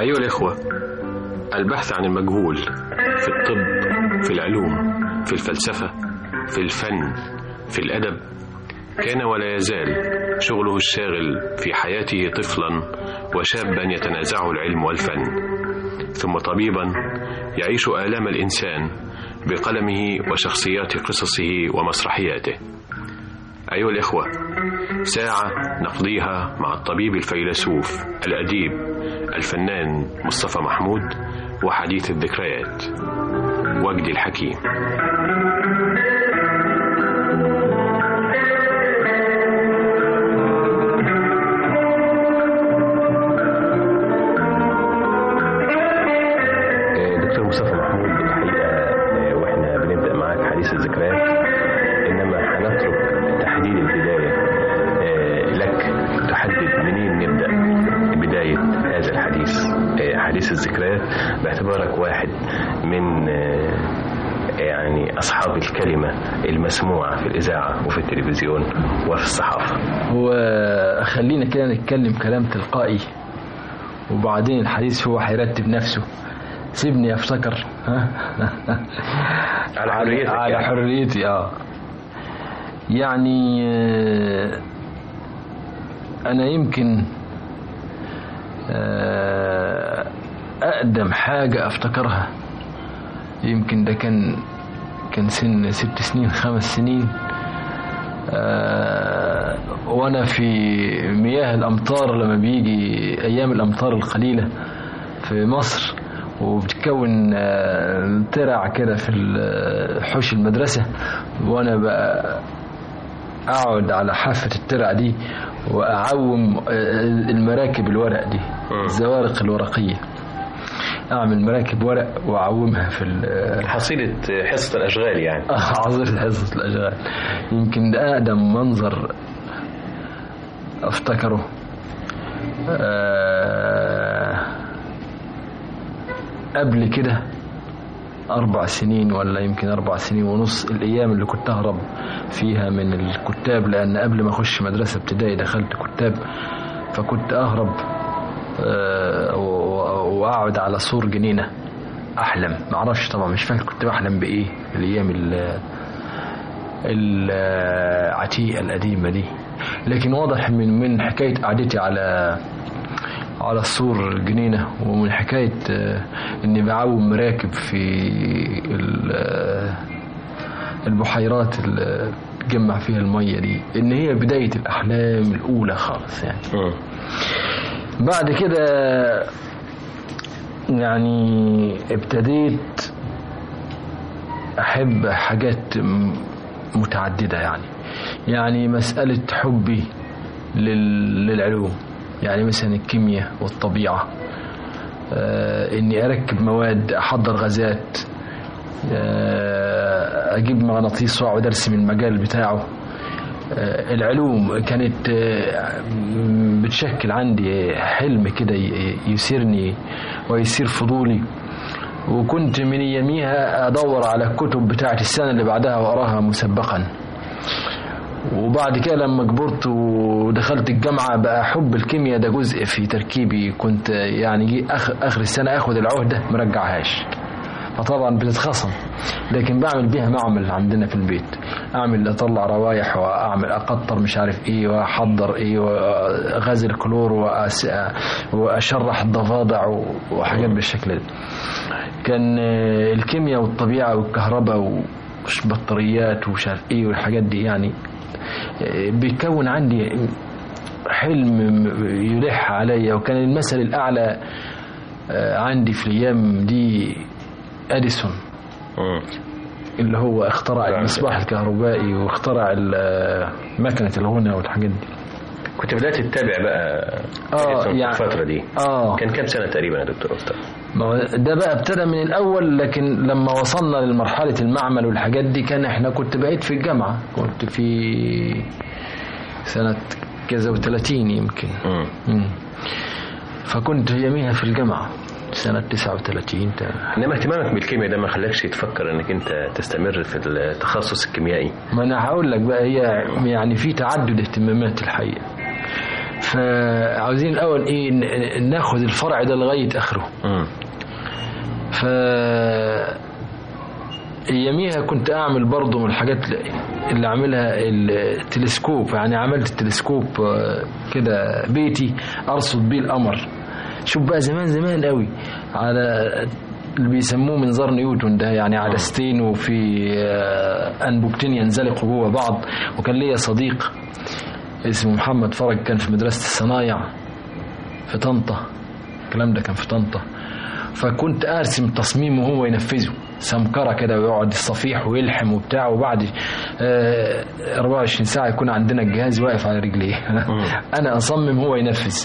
أيها الإخوة البحث عن المجهول في الطب في العلوم في الفلسفة في الفن في الأدب كان ولا يزال شغله الشاغل في حياته طفلا وشابا يتنازعه العلم والفن ثم طبيبا يعيش آلام الإنسان بقلمه وشخصيات قصصه ومسرحياته أيها الإخوة ساعة نقضيها مع الطبيب الفيلسوف الأديب الفنان مصطفى محمود وحديث الذكريات وجدي الحكيم دكتور مصطفى محمود الحقيقة آه، واحنا بنبدأ معاك حديث الذكريات إنما هنترك تحديد البداية آه، لك تحدد منين نبدأ بداية هذا الحديث آه، حديث الذكريات باعتبارك واحد من آه، يعني أصحاب الكلمة المسموعة في الإذاعة وفي التلفزيون وفي الصحافة هو خلينا كده نتكلم كلام تلقائي وبعدين الحديث هو هيرتب نفسه سيبني افتكر ها على حريتك على يعني. حريتي اه يعني آه، انا يمكن آه، اقدم حاجه افتكرها يمكن ده كان كان سن ست سنين خمس سنين آه، وانا في مياه الامطار لما بيجي ايام الامطار القليله في مصر وبتكون آه، ترع كده في ال- حوش المدرسه وانا بقى اقعد على حافه الترع دي واعوم آه، المراكب الورق دي الزوارق الورقيه اعمل مراكب ورق واعومها في ال- حصيلة حصة الأشغال يعني عظيم حصة الأشغال يمكن ده أقدم منظر أفتكره آه، قبل كده أربع سنين ولا يمكن أربع سنين ونص الأيام اللي كنت أهرب فيها من الكتاب لأن قبل ما أخش مدرسة ابتدائي دخلت كتاب فكنت أهرب آه، و- وأقعد على سور جنينة أحلم معرفش طبعا مش فاكر كنت بحلم بإيه في الأيام ال- العتيقة القديمة دي لكن واضح من من حكاية قعدتي على على السور الجنينة ومن حكاية آه، إني بعوم مراكب في ال- آه، البحيرات اللي بتجمع فيها المية دي إن هي بداية الأحلام الأولى خالص يعني مم. بعد كده يعني ابتديت أحب حاجات م- متعددة يعني يعني مسألة حبي لل- للعلوم يعني مثلا الكيمياء والطبيعة آه، إني أركب مواد أحضر غازات آه، أجيب مغناطيس وأقعد أرسم المجال بتاعه آه، العلوم كانت آه، بتشكل عندي حلم كده ي- يثيرني ويثير فضولي وكنت من يميها أدور على الكتب بتاعت السنة اللي بعدها وأراها مسبقا وبعد كده لما كبرت ودخلت الجامعة بقى حب الكيمياء ده جزء في تركيبي كنت يعني جي آخر, آخر السنة أخد العهدة مرجعهاش فطبعا بتتخصم لكن بعمل بيها معمل عندنا في البيت اعمل اطلع روايح واعمل اقطر مش عارف ايه واحضر ايه وغاز الكلور وأس- واشرح الضفادع وحاجات بالشكل ده كان آه، الكيمياء والطبيعه والكهرباء والبطاريات ومش عارف ايه والحاجات دي يعني آه، بيكون عندي حلم يلح عليا وكان المثل الاعلى آه، عندي في الايام دي اديسون مم. اللي هو اخترع نعم. المصباح الكهربائي واخترع ال- مكنه الغنى والحاجات دي كنت بدأت تتابع بقى آه، في يعني- الفترة دي اه كان كام سنة تقريبا يا دكتور مصطفى؟ ما هو ده بقى ابتدى من الاول لكن لما وصلنا لمرحله المعمل والحاجات دي كان احنا كنت بقيت في الجامعه كنت في سنه كذا و30 يمكن مم. مم. فكنت يوميها في الجامعه سنه 39 تا- انما اهتمامك بالكيمياء ده ما خلاكش تفكر انك انت تستمر في التخصص الكيميائي ما انا هقول لك بقى هي يعني في تعدد اهتمامات الحقيقه فعاوزين الاول ايه ن- ناخد الفرع ده لغايه اخره مم. ف اياميها كنت اعمل برضه من الحاجات اللي اعملها التلسكوب يعني عملت التلسكوب آه، كده بيتي ارصد بيه القمر شوف بقى زمان زمان قوي على اللي بيسموه منظار نيوتن ده يعني عدستين وفي آه، انبوبتين ينزلقوا جوه بعض وكان ليا صديق اسمه محمد فرج كان في مدرسة الصنايع في طنطا الكلام ده كان في طنطا فكنت ارسم تصميم وهو ينفذه سمكرة كده ويقعد الصفيح ويلحم وبتاع وبعد آه، 24 ساعة يكون عندنا الجهاز واقف على رجليه أنا أصمم هو ينفذ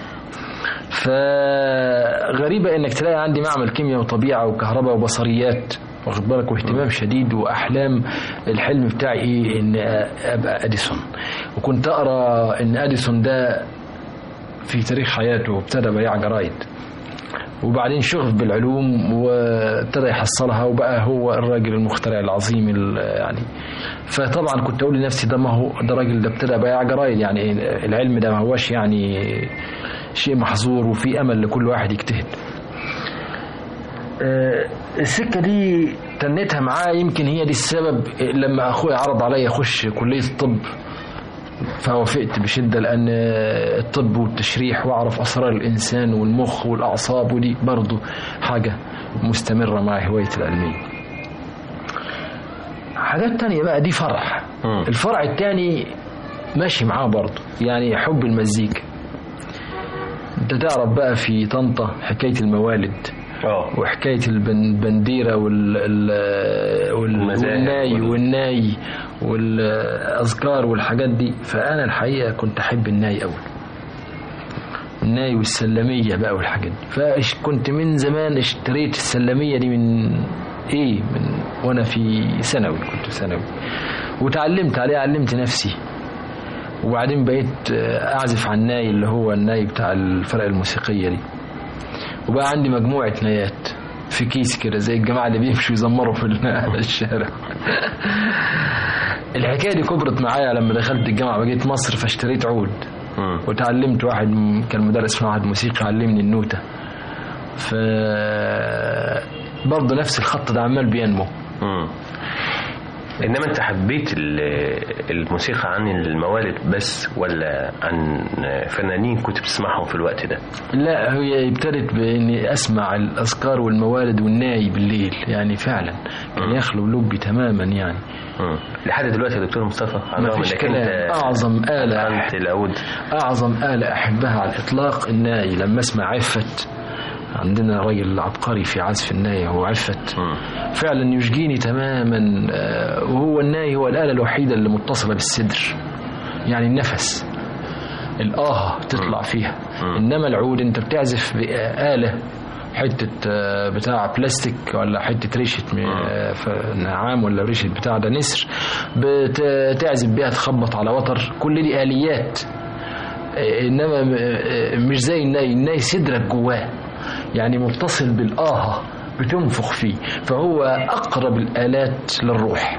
فغريبة إنك تلاقي عندي معمل كيمياء وطبيعة وكهرباء وبصريات واخد بالك واهتمام شديد واحلام الحلم بتاعي ايه ان ابقى اديسون وكنت اقرا ان اديسون ده في تاريخ حياته ابتدى بياع جرايد وبعدين شغف بالعلوم وابتدى يحصلها وبقى هو الراجل المخترع العظيم ال- يعني فطبعا كنت اقول لنفسي ده ما هو ده راجل ده ابتدى بياع جرايد يعني العلم ده ما هوش يعني شيء محظور وفي امل لكل واحد يجتهد آه، السكه دي تنيتها معاه يمكن هي دي السبب لما اخويا عرض عليا اخش كليه الطب فوافقت بشدة لأن الطب والتشريح وأعرف أسرار الإنسان والمخ والأعصاب ودي برضو حاجة مستمرة مع هوايتي العلمية حاجات تانية بقى دي فرع مم. الفرع التاني ماشي معاه برضو يعني حب المزيكا انت تعرف بقى في طنطا حكاية الموالد اه وحكايه البنديره وال ال- وال- المزاهر والناي وال- والناي والاذكار والحاجات دي فانا الحقيقه كنت احب الناي قوي الناي والسلميه بقى والحاجات دي فكنت من زمان اشتريت السلميه دي من ايه من وانا في ثانوي كنت في ثانوي وتعلمت عليها علمت نفسي وبعدين بقيت آه، اعزف على الناي اللي هو الناي بتاع الفرق الموسيقيه دي وبقى عندي مجموعة نايات في كيس كده زي الجماعة اللي بيمشوا يزمروا في ال- الشارع الحكاية دي كبرت معايا لما دخلت الجامعة وجيت مصر فاشتريت عود مم. وتعلمت واحد م- كان مدرس معهد موسيقى علمني النوتة ف برضه نفس الخط ده عمال بينمو مم. انما انت حبيت ال- الموسيقى عن الموالد بس ولا عن فنانين كنت بتسمعهم في الوقت ده لا هي ابتدت باني اسمع الاذكار والموالد والناي بالليل يعني فعلا كان يخلو لبي تماما يعني مم. لحد دلوقتي يا دكتور مصطفى على ما الرغم فيش إنك كلام. أنت أعظم آلة أتقنت العود أعظم آلة أحبها على الإطلاق الناي لما أسمع عفت عندنا راجل عبقري في عزف الناي هو عفت مم. فعلا يشجيني تماما آه، وهو الناي هو الآلة الوحيدة اللي متصلة بالصدر يعني النفس الآه تطلع فيها مم. إنما العود أنت بتعزف بآلة حتة آه، بتاع بلاستيك ولا حتة ريشة م- آه، ف- نعام ولا ريشة بتاع ده نسر بتعزف بيها تخبط على وتر كل دي آليات آه، إنما م- آه، مش زي الناي الناي صدرك جواه يعني متصل بالآه بتنفخ فيه فهو أقرب الآلات للروح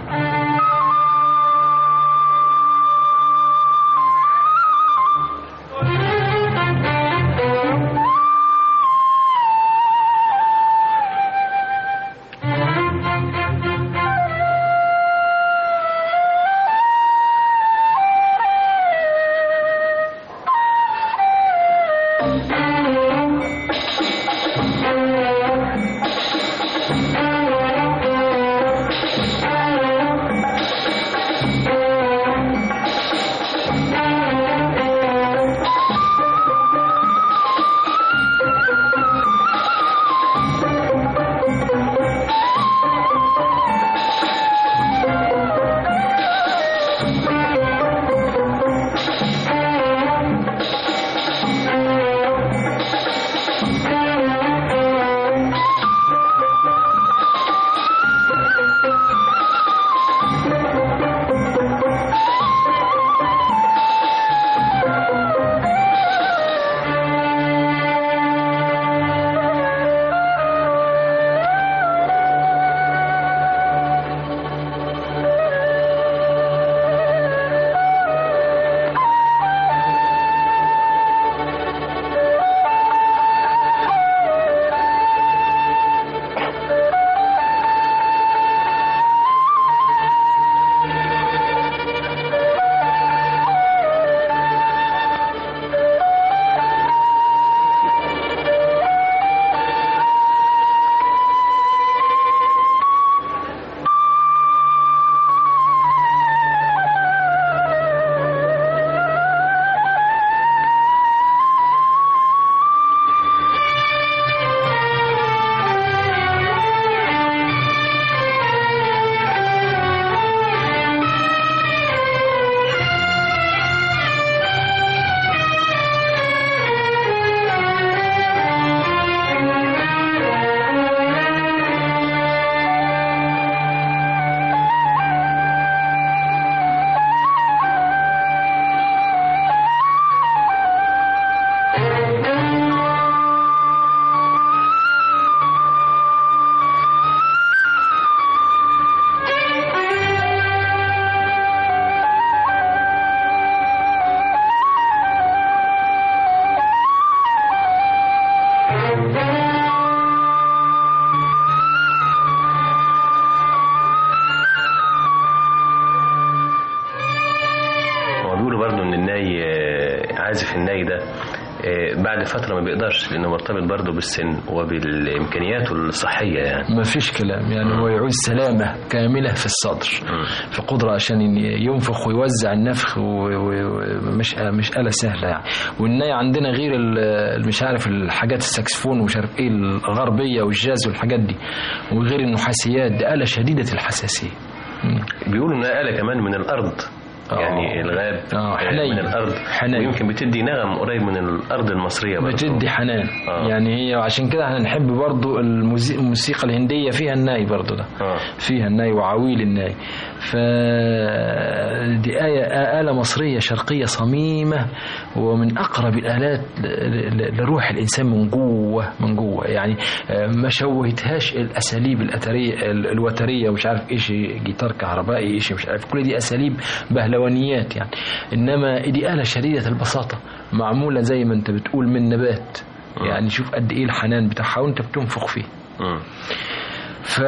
كده آه، بعد فترة ما بيقدرش لأنه مرتبط برضه بالسن وبالإمكانيات الصحية يعني ما فيش كلام يعني هو يعوز سلامة كاملة في الصدر في قدرة عشان ينفخ ويوزع النفخ ومش مش آلة سهلة يعني والناي عندنا غير ال- مش عارف الحاجات الساكسفون ومش عارف ايه الغربية والجاز والحاجات دي وغير النحاسيات دي آلة شديدة الحساسية مم. بيقولوا إنها آلة كمان من الأرض آه. يعني الغاب آه، آه، حنين. من الأرض حنين. ويمكن بتدي نغم قريب من الأرض المصرية برضه بتدي حنان آه. يعني هي وعشان كده احنا نحب برضو الموزي- الموسيقى الهندية فيها الناي برضو ده آه. فيها الناي وعويل الناي ف دي آية آلة مصرية شرقية صميمة ومن أقرب الآلات ل- ل- لروح الإنسان من جوه من جوه يعني آه، ما شوهتهاش الأساليب الأثرية ال- الوترية ومش عارف إيش جيتار كهربائي إيش مش عارف كل دي أساليب بهلوانيات يعني إنما دي آلة شديدة البساطة معمولة زي ما أنت بتقول من نبات يعني شوف قد إيه الحنان بتاعها وأنت بتنفخ فيه مم. ف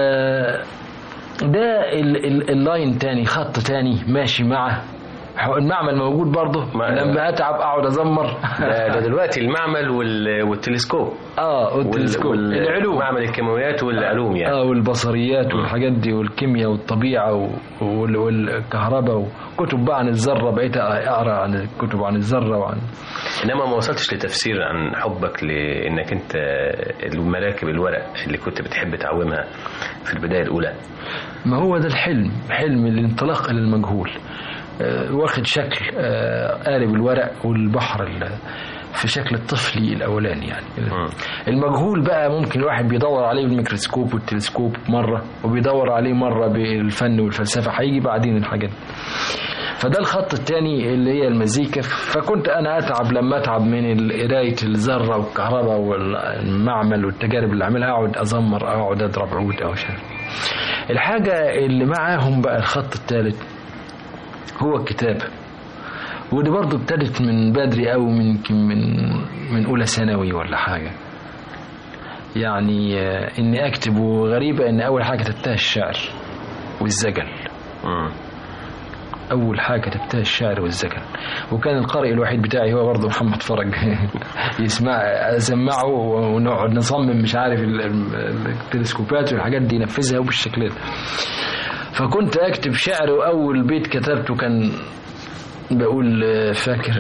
ده ال- ال- اللاين تاني خط تاني ماشي مع هو المعمل موجود برضه مع- لما اتعب اقعد ازمر ده, ده دلوقتي المعمل وال- والتلسكوب اه والتلسكوب وال- العلوم معمل الكيماويات والعلوم يعني اه والبصريات والحاجات دي والكيمياء والطبيعه و- وال- والكهرباء وكتب بقى عن الذره بقيت اقرا عن الكتب عن الذره وعن انما ما وصلتش لتفسير عن حبك لانك انت المراكب الورق اللي كنت بتحب تعومها في البدايه الاولى ما هو ده الحلم حلم الانطلاق الى المجهول آه، واخد شكل آه، قارب الورق والبحر ال- في شكل الطفلي الاولاني يعني المجهول بقى ممكن الواحد بيدور عليه بالميكروسكوب والتلسكوب مره وبيدور عليه مره بالفن والفلسفه هيجي بعدين الحاجات دي. فده الخط الثاني اللي هي المزيكا فكنت انا اتعب لما اتعب من قرايه الذره والكهرباء والمعمل والتجارب اللي اعملها اقعد ازمر او اقعد اضرب عود او شيء الحاجه اللي معاهم بقى الخط الثالث هو الكتابه ودي برضه ابتدت من بدري قوي من يمكن من من اولى ثانوي ولا حاجه يعني آه، اني اكتب وغريبه ان اول حاجه كتبتها الشعر والزجل مم. اول حاجه كتبتها الشعر والزجل وكان القارئ الوحيد بتاعي هو برضه محمد فرج يسمع اسمعه ونقعد نصمم مش عارف ال- ال- التلسكوبات والحاجات دي ينفذها بالشكل ده فكنت اكتب شعر واول بيت كتبته كان بقول آه، فاكر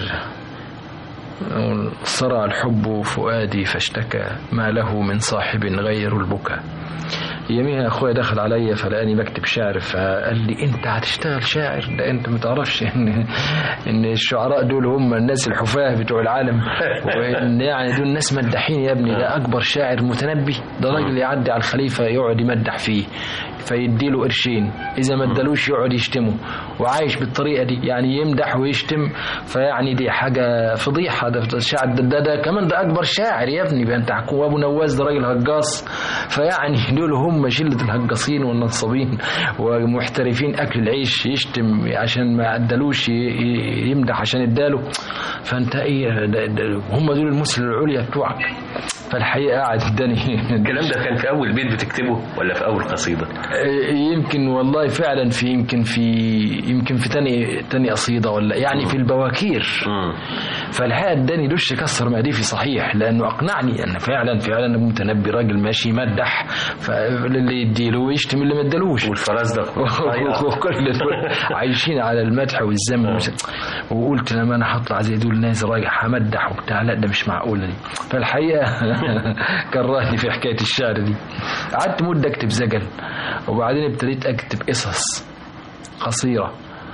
صرع الحب فؤادي فاشتكى ما له من صاحب غير البكاء يوميها اخويا دخل عليا فلقاني بكتب شعر فقال لي انت هتشتغل شاعر ده انت ما تعرفش ان ان الشعراء دول هم الناس الحفاه بتوع العالم وان يعني دول ناس مداحين يا ابني ده اكبر شاعر متنبي ده راجل يعدي على الخليفه يقعد يمدح فيه فيديله قرشين اذا ما ادالوش يقعد يشتمه وعايش بالطريقه دي يعني يمدح ويشتم فيعني دي حاجه فضيحه ده ده الشاعر ده, ده, ده كمان ده اكبر شاعر يا ابني بقى انت حكوم ابو نواس ده راجل هجاص فيعني دول هم شله الهجاصين والنصابين ومحترفين اكل العيش يشتم عشان ما ادالوش ي- ي- يمدح عشان اداله فانت ايه ده ده هم دول المثل العليا بتوعك فالحقيقه قاعد اداني الكلام ده كان في اول بيت بتكتبه ولا في اول قصيده يمكن والله فعلا في يمكن في يمكن في تاني تاني قصيده ولا يعني في البواكير مم. فالحقيقه اداني دش كسر معدتي صحيح لانه اقنعني ان فعلا فعلا متنبي راجل ماشي يمدح فاللي يديله ويشتم اللي ما ادالوش والفرزدق وكل دول عايشين على المدح والذم ومش- وقلت لما انا هطلع زي دول ناس رايح همدح وبتاع لا ده مش معقوله دي فالحقيقه كرهني في حكايه الشعر دي قعدت مده اكتب زجل وبعدين ابتديت اكتب قصص قصيره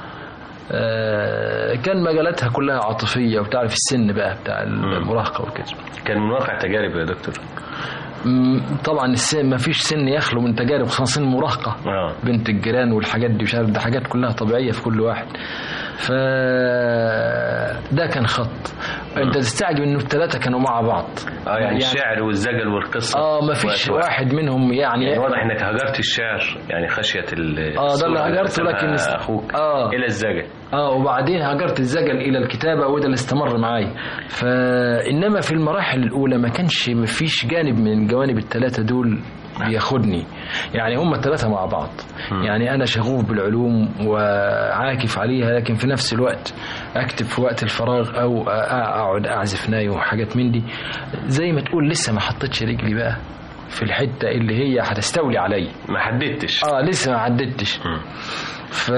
آه، كان مجالاتها كلها عاطفيه وتعرف السن بقى بتاع المراهقه وكده كان من واقع تجارب يا دكتور م- طبعا السن ما فيش سن يخلو من تجارب خصوصا سن المراهقه اه بنت الجيران والحاجات دي مش عارف ده حاجات كلها طبيعيه في كل واحد ف ده كان خط انت تستعجب انه الثلاثه كانوا مع بعض اه يعني الشعر والزجل والقصه اه ما فيش واحد منهم يعني يعني واضح انك هجرت الشعر يعني خشيه ال آه، ده اللي الصورة هجرته، رسمها لكن است- اخوك آه. الى الزجل اه وبعدين هاجرت الزجل الى الكتابه وده اللي استمر معايا فانما في المراحل الاولى ما كانش ما فيش جانب من الجوانب الثلاثه دول بياخدني يعني هم الثلاثة مع بعض يعني أنا شغوف بالعلوم وعاكف عليها لكن في نفس الوقت أكتب في وقت الفراغ أو أقعد أعزف ناي وحاجات من دي زي ما تقول لسه ما حطيتش رجلي بقى في الحتة اللي هي هتستولي عليا ما حددتش اه لسه ما عدتش مم. ف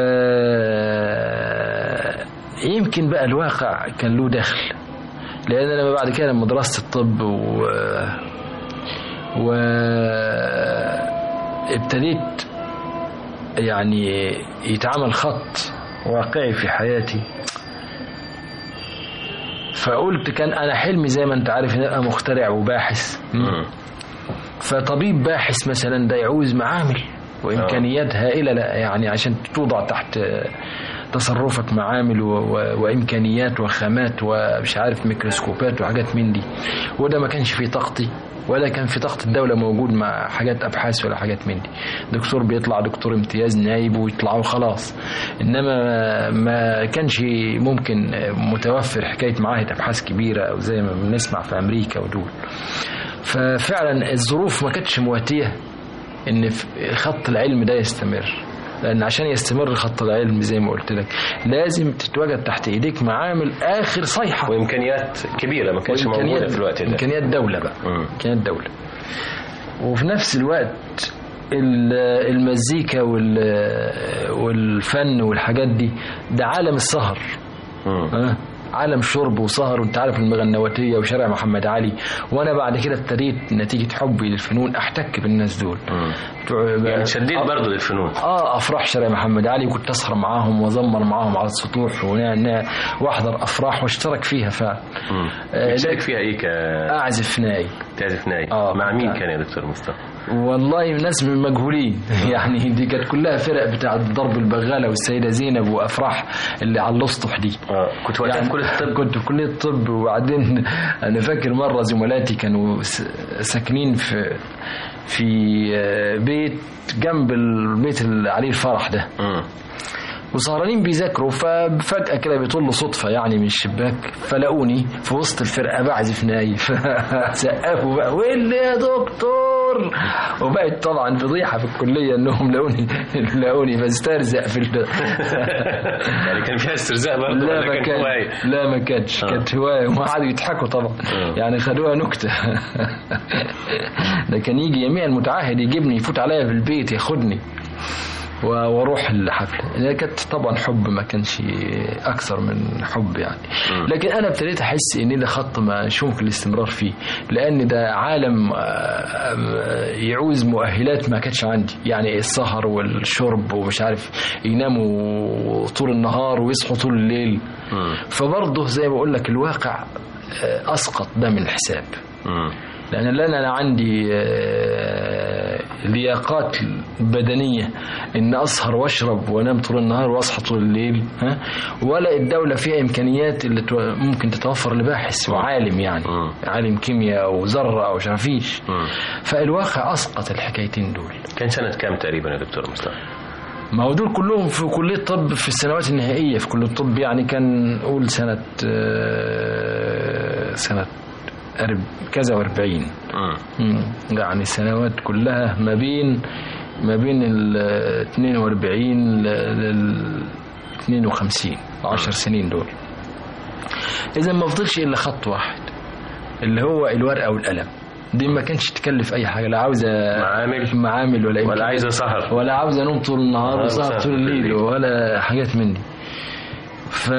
يمكن بقى الواقع كان له دخل لان انا بعد كده لما درست الطب و و ابتديت يعني يتعمل خط واقعي في حياتي فقلت كان انا حلمي زي ما انت عارف ان ابقى مخترع وباحث مم. فطبيب باحث مثلا ده يعوز معامل وامكانيات هائله لا يعني عشان توضع تحت تصرفك معامل و... و... وامكانيات وخامات ومش عارف ميكروسكوبات وحاجات من دي وده ما كانش في طاقتي ولا كان في طاقة الدولة موجود مع حاجات أبحاث ولا حاجات من دي دكتور بيطلع دكتور امتياز نايب ويطلعوا خلاص إنما ما كانش ممكن متوفر حكاية معاهد أبحاث كبيرة أو زي ما بنسمع في أمريكا ودول ففعلا الظروف ما كانتش مواتية ان في- خط العلم ده يستمر لان عشان يستمر خط العلم زي ما قلت لك لازم تتواجد تحت ايديك معامل اخر صيحه وامكانيات كبيره ما كانتش موجوده في الوقت ده امكانيات دوله بقى مم. امكانيات دوله وفي نفس الوقت ال- المزيكا وال- والفن والحاجات دي ده عالم السهر مم. ها؟ عالم شرب وسهر وانت عارف المغنواتيه وشارع محمد علي وانا بعد كده ابتديت نتيجه حبي للفنون احتك بالناس دول مم. بتوع- يعني شديد آه. برضه للفنون اه افراح شارع محمد علي كنت اسهر معاهم وازمر معاهم على السطوح ونع- واحضر افراح واشترك فيها فعلا مم. آه، بتشارك لكن- فيها ايه اعزف ناي كتعزف ناي آه. مع مين آه. كان يا دكتور مصطفى والله ناس من مجهولين يعني دي كانت كلها فرق بتاعت ضرب البغاله والسيده زينب وافراح اللي على الاسطح دي اه كنت وقتها في كليه الطب كنت في كليه الطب وبعدين انا فاكر مره زملاتي كانوا س- ساكنين في في آه، بيت جنب البيت اللي عليه الفرح ده مم. وسهرانين بيذاكروا ففجأة كده بيطل صدفة يعني من الشباك فلاقوني في وسط الفرقة بعزف ناي فسقفوا بقى وين يا دكتور وبقت طبعا فضيحة في الكلية انهم لاقوني لاقوني بسترزق في ال... يعني كان فيها استرزاق برضه لا ولا ما كان كان هوايه لا ما كانتش آه. كانت هواية وما قعدوا يضحكوا طبعا آه. يعني خدوها نكتة ده كان يجي يميع المتعهد يجيبني يفوت عليا في البيت ياخدني و- واروح الحفله هي كانت طبعا حب ما كانش اكثر من حب يعني لكن انا ابتديت احس ان ده خط ما مش ممكن الاستمرار فيه لان ده عالم آه، يعوز مؤهلات ما كانتش عندي يعني السهر والشرب ومش عارف يناموا طول النهار ويصحوا طول الليل مم. فبرضه زي ما بقول لك الواقع آه، اسقط ده من الحساب مم. لأن لا أنا عندي آه، لياقات بدنية إن أسهر وأشرب وأنام طول النهار وأصحى طول الليل ها ولا الدولة فيها إمكانيات اللي تو- ممكن تتوفر لباحث وعالم يعني مم. عالم كيمياء أو ذرة أو شرفيش مم. فالواقع أسقط الحكايتين دول كان سنه كام تقريبا يا دكتور مصطفى ما هو دول كلهم في كلية الطب في السنوات النهائية في كلية الطب يعني كان قول سنة آه، سنة أرب- كذا وأربعين مم. مم. يعني السنوات كلها ما بين ما بين ال 42 لل 52 10 سنين دول اذا ما فضلش الا خط واحد اللي هو الورقه والقلم دي ما كانش تكلف اي حاجه لا عاوزه معامل معامل ولا ولا إمكانيات. عايزه سهر ولا عاوزه انوم طول النهار آه، وسهر وسهر طول الليل بالليل. ولا حاجات من دي ف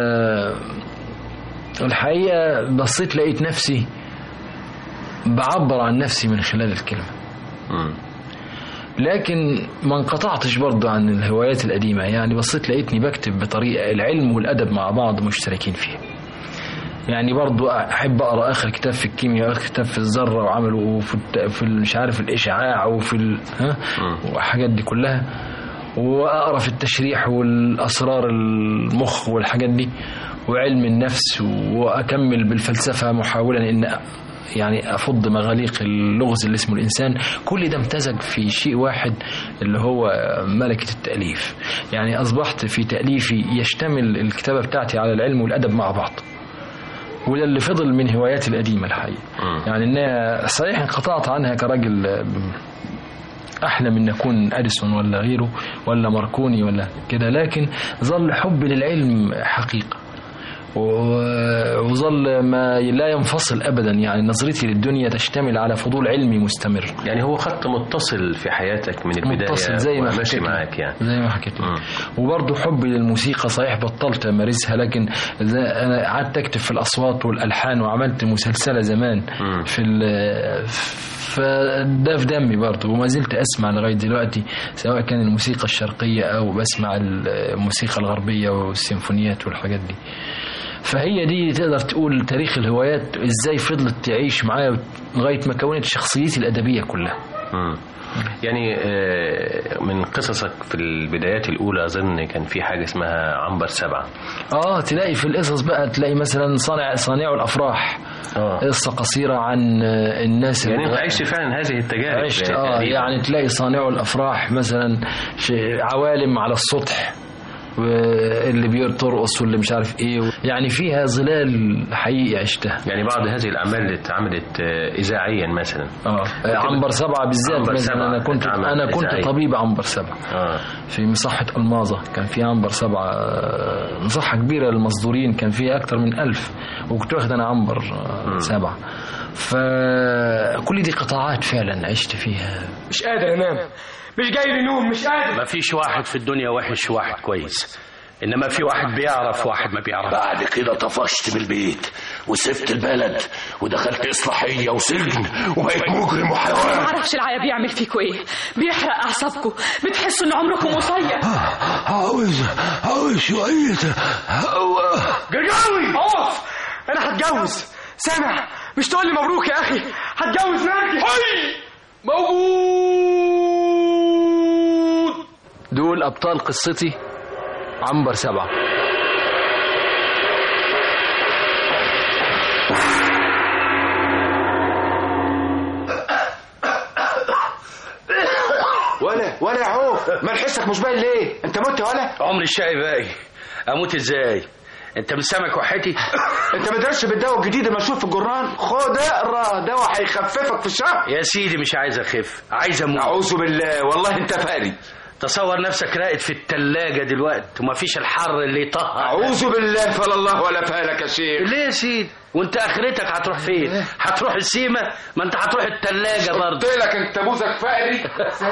الحقيقه بصيت لقيت نفسي بعبر عن نفسي من خلال الكلمه مم. لكن ما انقطعتش برضه عن الهوايات القديمة يعني بصيت لقيتني بكتب بطريقة العلم والأدب مع بعض مشتركين فيها يعني برضه أحب أقرأ آخر كتاب في الكيمياء آخر كتاب في الذرة وعمله في, الت... في ال- مش عارف الإشعاع وفي ال... ها مم. والحاجات دي كلها وأقرأ في التشريح والأسرار المخ والحاجات دي وعلم النفس وأكمل بالفلسفة محاولا إن يعني افض مغاليق اللغز اللي اسمه الانسان كل ده امتزج في شيء واحد اللي هو ملكه التاليف يعني اصبحت في تاليفي يشتمل الكتابه بتاعتي على العلم والادب مع بعض وده اللي فضل من هواياتي القديمة الحقيقة مم. يعني إنها صحيح انقطعت عنها كراجل آه، أحلم أن أكون أديسون ولا غيره ولا ماركوني ولا كده لكن ظل حبي للعلم حقيقة و- وظل ما لا ينفصل أبدا يعني نظرتي للدنيا تشتمل على فضول علمي مستمر يعني هو خط متصل في حياتك من البداية متصل زي ما وماشي حكيت لك. معاك يعني زي ما حكيت لك مم. وبرضه حبي للموسيقى صحيح بطلت امارسها لكن زي انا قعدت اكتب في الاصوات والالحان وعملت مسلسله زمان مم. في ال- فده في دمي برضه وما زلت اسمع لغايه دلوقتي سواء كان الموسيقى الشرقيه او بسمع الموسيقى الغربيه والسيمفونيات والحاجات دي فهي دي تقدر تقول تاريخ الهوايات ازاي فضلت تعيش معايا لغايه ما كونت شخصيتي الادبيه كلها مم. يعني آه، من قصصك في البدايات الأولى أظن كان في حاجة اسمها عنبر سبعة اه تلاقي في القصص بقى تلاقي مثلا صانع صانع الافراح اه قصه قصيره عن آه، الناس يعني اللي- أنت عشت فعلا هذه التجارب عشت اه تقريباً. يعني تلاقي صانع الافراح مثلا شيء- عوالم على السطح واللي بترقص واللي مش عارف ايه يعني فيها ظلال حقيقي عشتها يعني بعض هذه الأعمال اللي اتعملت آه، إذاعيا مثلا اه عنبر سبعة بالذات عنبر مثلا سبعة انا كنت اتعمل انا كنت إذاعي. طبيب عنبر سبعة اه في مصحة الماظة كان في عنبر سبعة آه، مصحة كبيرة للمصدورين كان فيها أكتر من ألف وكنت واخد أنا عنبر آه، سبعة فكل دي قطاعات فعلا عشت فيها مش قادر انام مش جاي لي نوم مش قادر مفيش واحد في الدنيا وحش وواحد كويس انما في واحد بيعرف واحد ما بيعرف بعد كده طفشت من البيت وسبت البلد ودخلت إصلاحية وسجن وبقيت مجرم وحيوان معرفش العيا بيعمل فيكوا ايه بيحرق اعصابكم بتحسوا ان عمركم قصير عاوز عاوز شوية هوا جرجاوي اقف انا هتجوز سامع مش تقول لي مبروك يا اخي هتجوز نرجس موجود دول أبطال قصتي عنبر سبعة ولا ولا يا عوف ما حسك مش باين ليه انت مت يا ولا عمري الشقي باقي اموت ازاي انت من سمك وحيتي انت ما درستش بالدواء الجديد المشهور في الجران خد اقرا دواء هيخففك في الشهر يا سيدي مش عايز اخف عايز اموت اعوذ بالله والله انت فقري تصور نفسك راقد في التلاجة دلوقتي ومفيش الحر اللي يطهر اعوذ بالله فلا الله ولا فالك يا شيخ ليه يا سيدي وانت اخرتك هتروح فين هتروح السيمة ما انت هتروح التلاجة برضه قلت لك انت بوزك فقري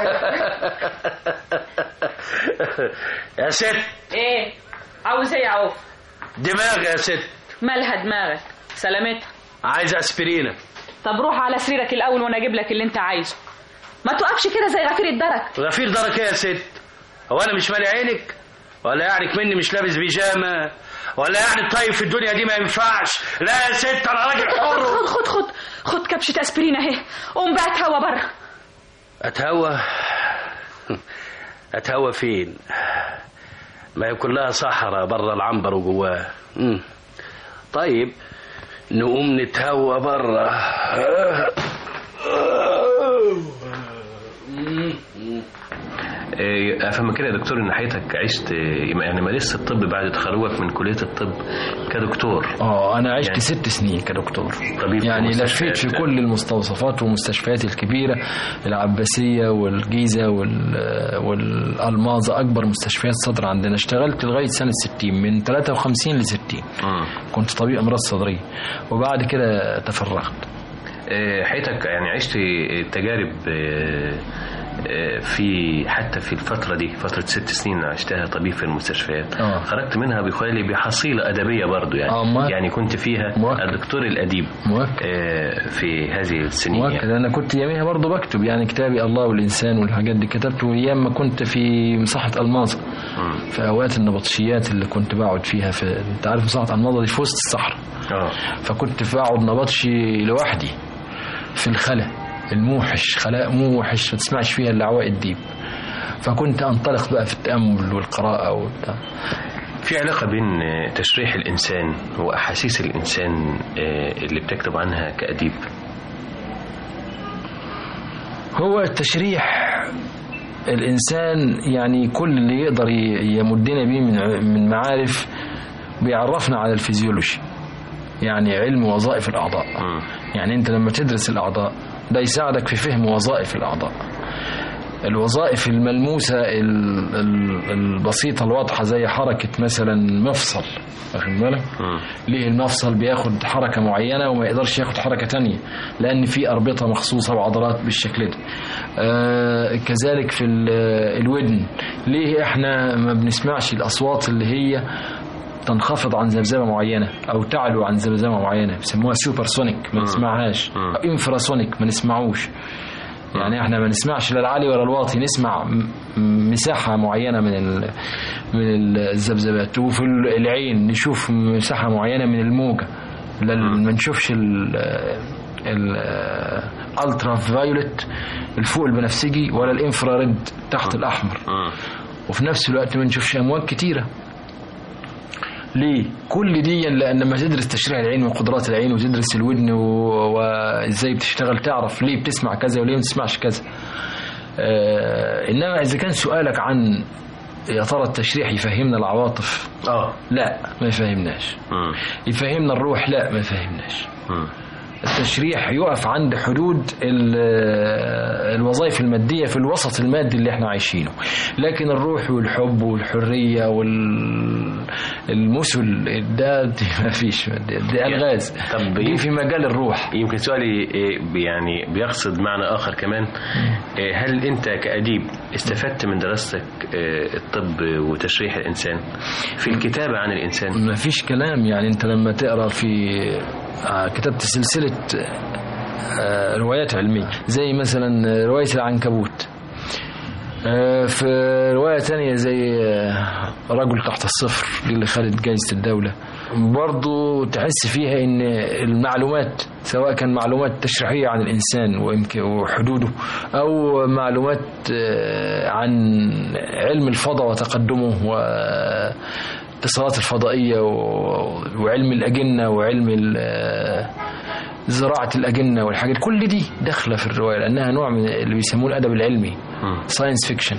يا ست ايه عاوز ايه يا عوف دماغ يا ست مالها دماغك سلامتها عايز اسبرينة طب روح على سريرك الاول وانا اجيب لك اللي انت عايزه ما توقفش كده زي غفير الدرك غفير درك ايه يا ست هو انا مش مالي عينك ولا يعني مني مش لابس بيجامه ولا يعني الطيب في الدنيا دي ما ينفعش لا يا ست انا راجل حر خد خد خد خد كبشة اسبرين اهي قوم بقى اتهوى بره اتهوى اتهوى فين ما هي كلها صحراء بره العنبر وجواه مم. طيب نقوم نتهوى بره آه، افهم كده يا دكتور ان حياتك عشت آه، يعني مارست الطب بعد تخرجك من كليه الطب كدكتور اه انا عشت يعني- ست سنين كدكتور طبيب في يعني مستشفيات. لفيت في كل المستوصفات والمستشفيات الكبيره العباسيه والجيزه وال- والالماظه اكبر مستشفيات صدر عندنا اشتغلت لغايه سنه 60 من 53 ل 60 مم. كنت طبيب امراض صدريه وبعد كده تفرغت آه، حياتك يعني عشت تجارب آه، آه، في حتى في الفترة دي فترة ست سنين عشتها طبيب في المستشفيات آه. خرجت منها بخيالي بحصيلة أدبية برضو يعني آه، ما- يعني كنت فيها مؤكد. الدكتور الأديب مؤكد آه، في هذه السنين مؤكد يعني. انا كنت يوميها برضه بكتب يعني كتابي الله والانسان والحاجات دي كتبته ايام ما كنت في مساحه الماظه مم. في اوقات النبطشيات اللي كنت بقعد فيها في انت عارف مساحه الماظه دي في وسط الصحراء اه فكنت بقعد نبطشي لوحدي في الخلا الموحش خلاء موحش ما تسمعش فيها الا عواء الديب فكنت انطلق بقى في التامل والقراءه وبتاع في علاقة بين آه، تشريح الإنسان وأحاسيس الإنسان آه، اللي بتكتب عنها كأديب هو التشريح الإنسان يعني كل اللي يقدر ي- يمدنا بيه من ع- من معارف بيعرفنا على الفيزيولوجي يعني علم وظائف الأعضاء مم. يعني أنت لما تدرس الأعضاء ده يساعدك في فهم وظائف الأعضاء الوظائف الملموسة ال- ال- البسيطة الواضحة زي حركة مثلا مفصل واخد بالك مم. ليه المفصل بياخد حركة معينة وما يقدرش ياخد حركة تانية لأن في أربطة مخصوصة وعضلات بالشكل ده آه كذلك في ال- الودن ليه احنا ما بنسمعش الأصوات اللي هي تنخفض عن ذبذبه معينه او تعلو عن ذبذبه معينه بيسموها سوبرسونيك ما نسمعهاش مم. أو انفراسونيك ما نسمعوش يعني احنا ما نسمعش لا العالي ولا الواطي نسمع م- م- مساحة معينة من ال- من الذبذبات وفي ال- العين نشوف مساحة معينة من الموجة لا ال- ما نشوفش ال الالترا فايولت الفوق البنفسجي ولا الانفراريد تحت الاحمر مم. وفي نفس الوقت ما نشوفش امواج كتيره ليه؟ كل دي لان لما تدرس تشريح العين وقدرات العين وتدرس الودن و- وازاي بتشتغل تعرف ليه بتسمع كذا وليه ما تسمعش كذا. آه انما اذا كان سؤالك عن يا ترى التشريح يفهمنا العواطف؟ اه لا ما يفهمناش. مم. يفهمنا الروح؟ لا ما يفهمناش. مم. التشريح يقف عند حدود ال- الوظائف المادية في الوسط المادي اللي احنا عايشينه لكن الروح والحب والحرية والمثل ده دي ما فيش دي, دي ألغاز طب دي في مجال الروح يمكن سؤالي إيه، يعني بيقصد معنى آخر كمان إيه، هل أنت كأديب استفدت من دراستك إيه، الطب وتشريح الإنسان في الكتابة عن الإنسان ما فيش كلام يعني انت لما تقرا في آه، كتبت سلسلة آه، روايات علمية زي مثلا رواية العنكبوت آه، في رواية تانية زي آه، رجل تحت الصفر دي اللي خدت جايزة الدولة برضو تحس فيها ان المعلومات سواء كان معلومات تشريحية عن الإنسان ويمكن وحدوده أو معلومات آه، عن علم الفضاء وتقدمه والاتصالات الفضائية و- وعلم الأجنة وعلم ال- زراعة الأجنة والحاجات كل دي داخلة في الرواية لأنها نوع من اللي بيسموه الأدب العلمي مم. ساينس فيكشن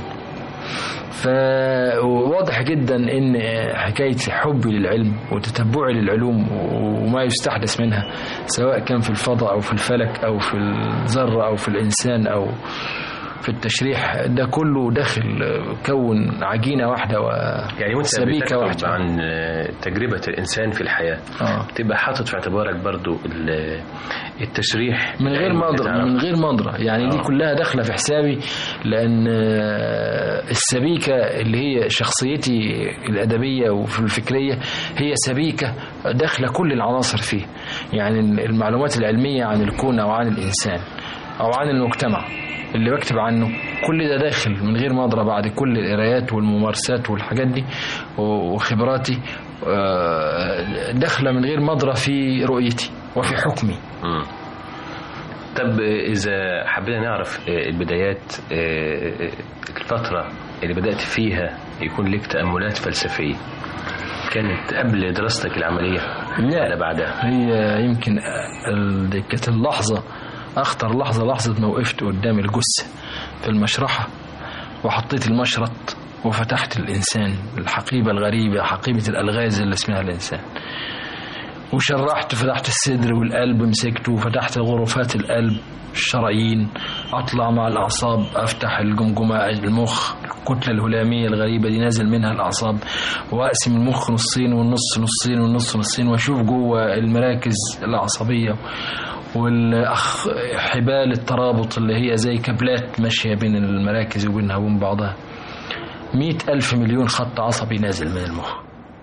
فواضح جدا ان حكايه حبي للعلم وتتبعي للعلوم وما يستحدث منها سواء كان في الفضاء او في الفلك او في الذره او في الانسان او في التشريح ده كله داخل كون عجينه واحده يعني وانت وسبيكه بتكتب واحده عن آه، تجربة الإنسان في الحياة آه. تبقى حاطط في اعتبارك برضو ال- التشريح من غير العلمي ما اللي أدرى تعرفه. من غير ما أدرى يعني دي آه. كلها داخله في حسابي لان آه، السبيكه اللي هي شخصيتي الادبيه وفي الفكريه هي سبيكه داخله كل العناصر فيه يعني المعلومات العلميه عن الكون او عن الانسان او عن المجتمع اللي بكتب عنه كل ده داخل من غير ما ادرى بعد كل القرايات والممارسات والحاجات دي وخبراتي آه، داخله من غير ما ادرى في رؤيتي وفي حكمي مم. طب إذا حبينا نعرف آه، البدايات آه، آه، الفترة اللي بدأت فيها يكون لك تأملات فلسفية كانت قبل دراستك العملية لا. ولا بعدها؟ هي يمكن ال- دي كانت اللحظة أخطر لحظة لحظة ما وقفت قدام الجثة في المشرحة وحطيت المشرط وفتحت الإنسان الحقيبة الغريبة حقيبة الألغاز اللي اسمها الإنسان وشرحت فتحت الصدر والقلب مسكته وفتحت غرفات القلب الشرايين اطلع مع الاعصاب افتح الجمجمه المخ الكتله الهلاميه الغريبه دي نازل منها الاعصاب واقسم المخ نصين والنص نصين والنص نصين واشوف جوه المراكز العصبيه والأخ حبال الترابط اللي هي زي كابلات ماشية بين المراكز وبينها وبين بعضها مئة ألف مليون خط عصبي نازل من المخ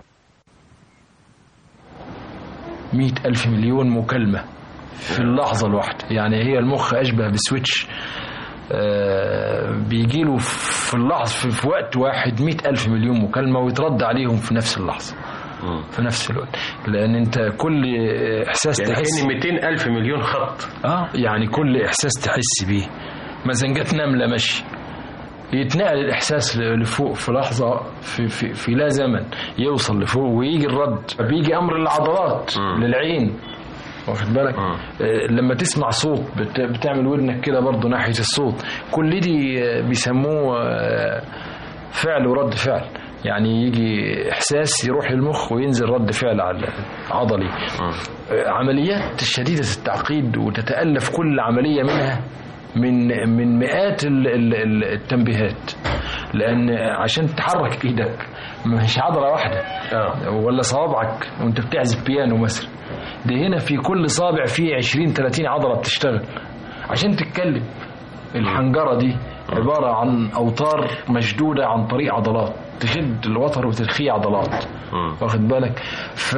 مئة ألف مليون مكالمة في اللحظة الواحدة يعني هي المخ أشبه بسويتش آه، بيجيله في اللحظة في- في وقت واحد مئة ألف مليون مكالمة ويترد عليهم في نفس اللحظة مم. في نفس الوقت لأن أنت كل إحساس يعني تحس كأن 200 ألف مليون خط اه يعني كل احساس تحس بيه مثلا جت نمله ماشي يتنقل الاحساس ل- لفوق في لحظه في, في, في لا زمن يوصل لفوق ويجي الرد بيجي امر العضلات مم. للعين واخد بالك مم. آه، لما تسمع صوت بت- بتعمل ودنك كده برضه ناحيه الصوت كل دي آه، بيسموه آه، فعل ورد فعل يعني يجي احساس يروح للمخ وينزل رد فعل على عضلي عمليات شديده التعقيد وتتالف كل عمليه منها من من مئات ال- ال- ال- التنبيهات لان عشان تحرك ايدك مش عضله واحده ولا صوابعك وانت بتعزف بيانو مثلا ده هنا في كل صابع فيه 20 30 عضله بتشتغل عشان تتكلم الحنجره دي عباره عن اوتار مشدوده عن طريق عضلات تشد الوتر وترخيه عضلات واخد بالك ف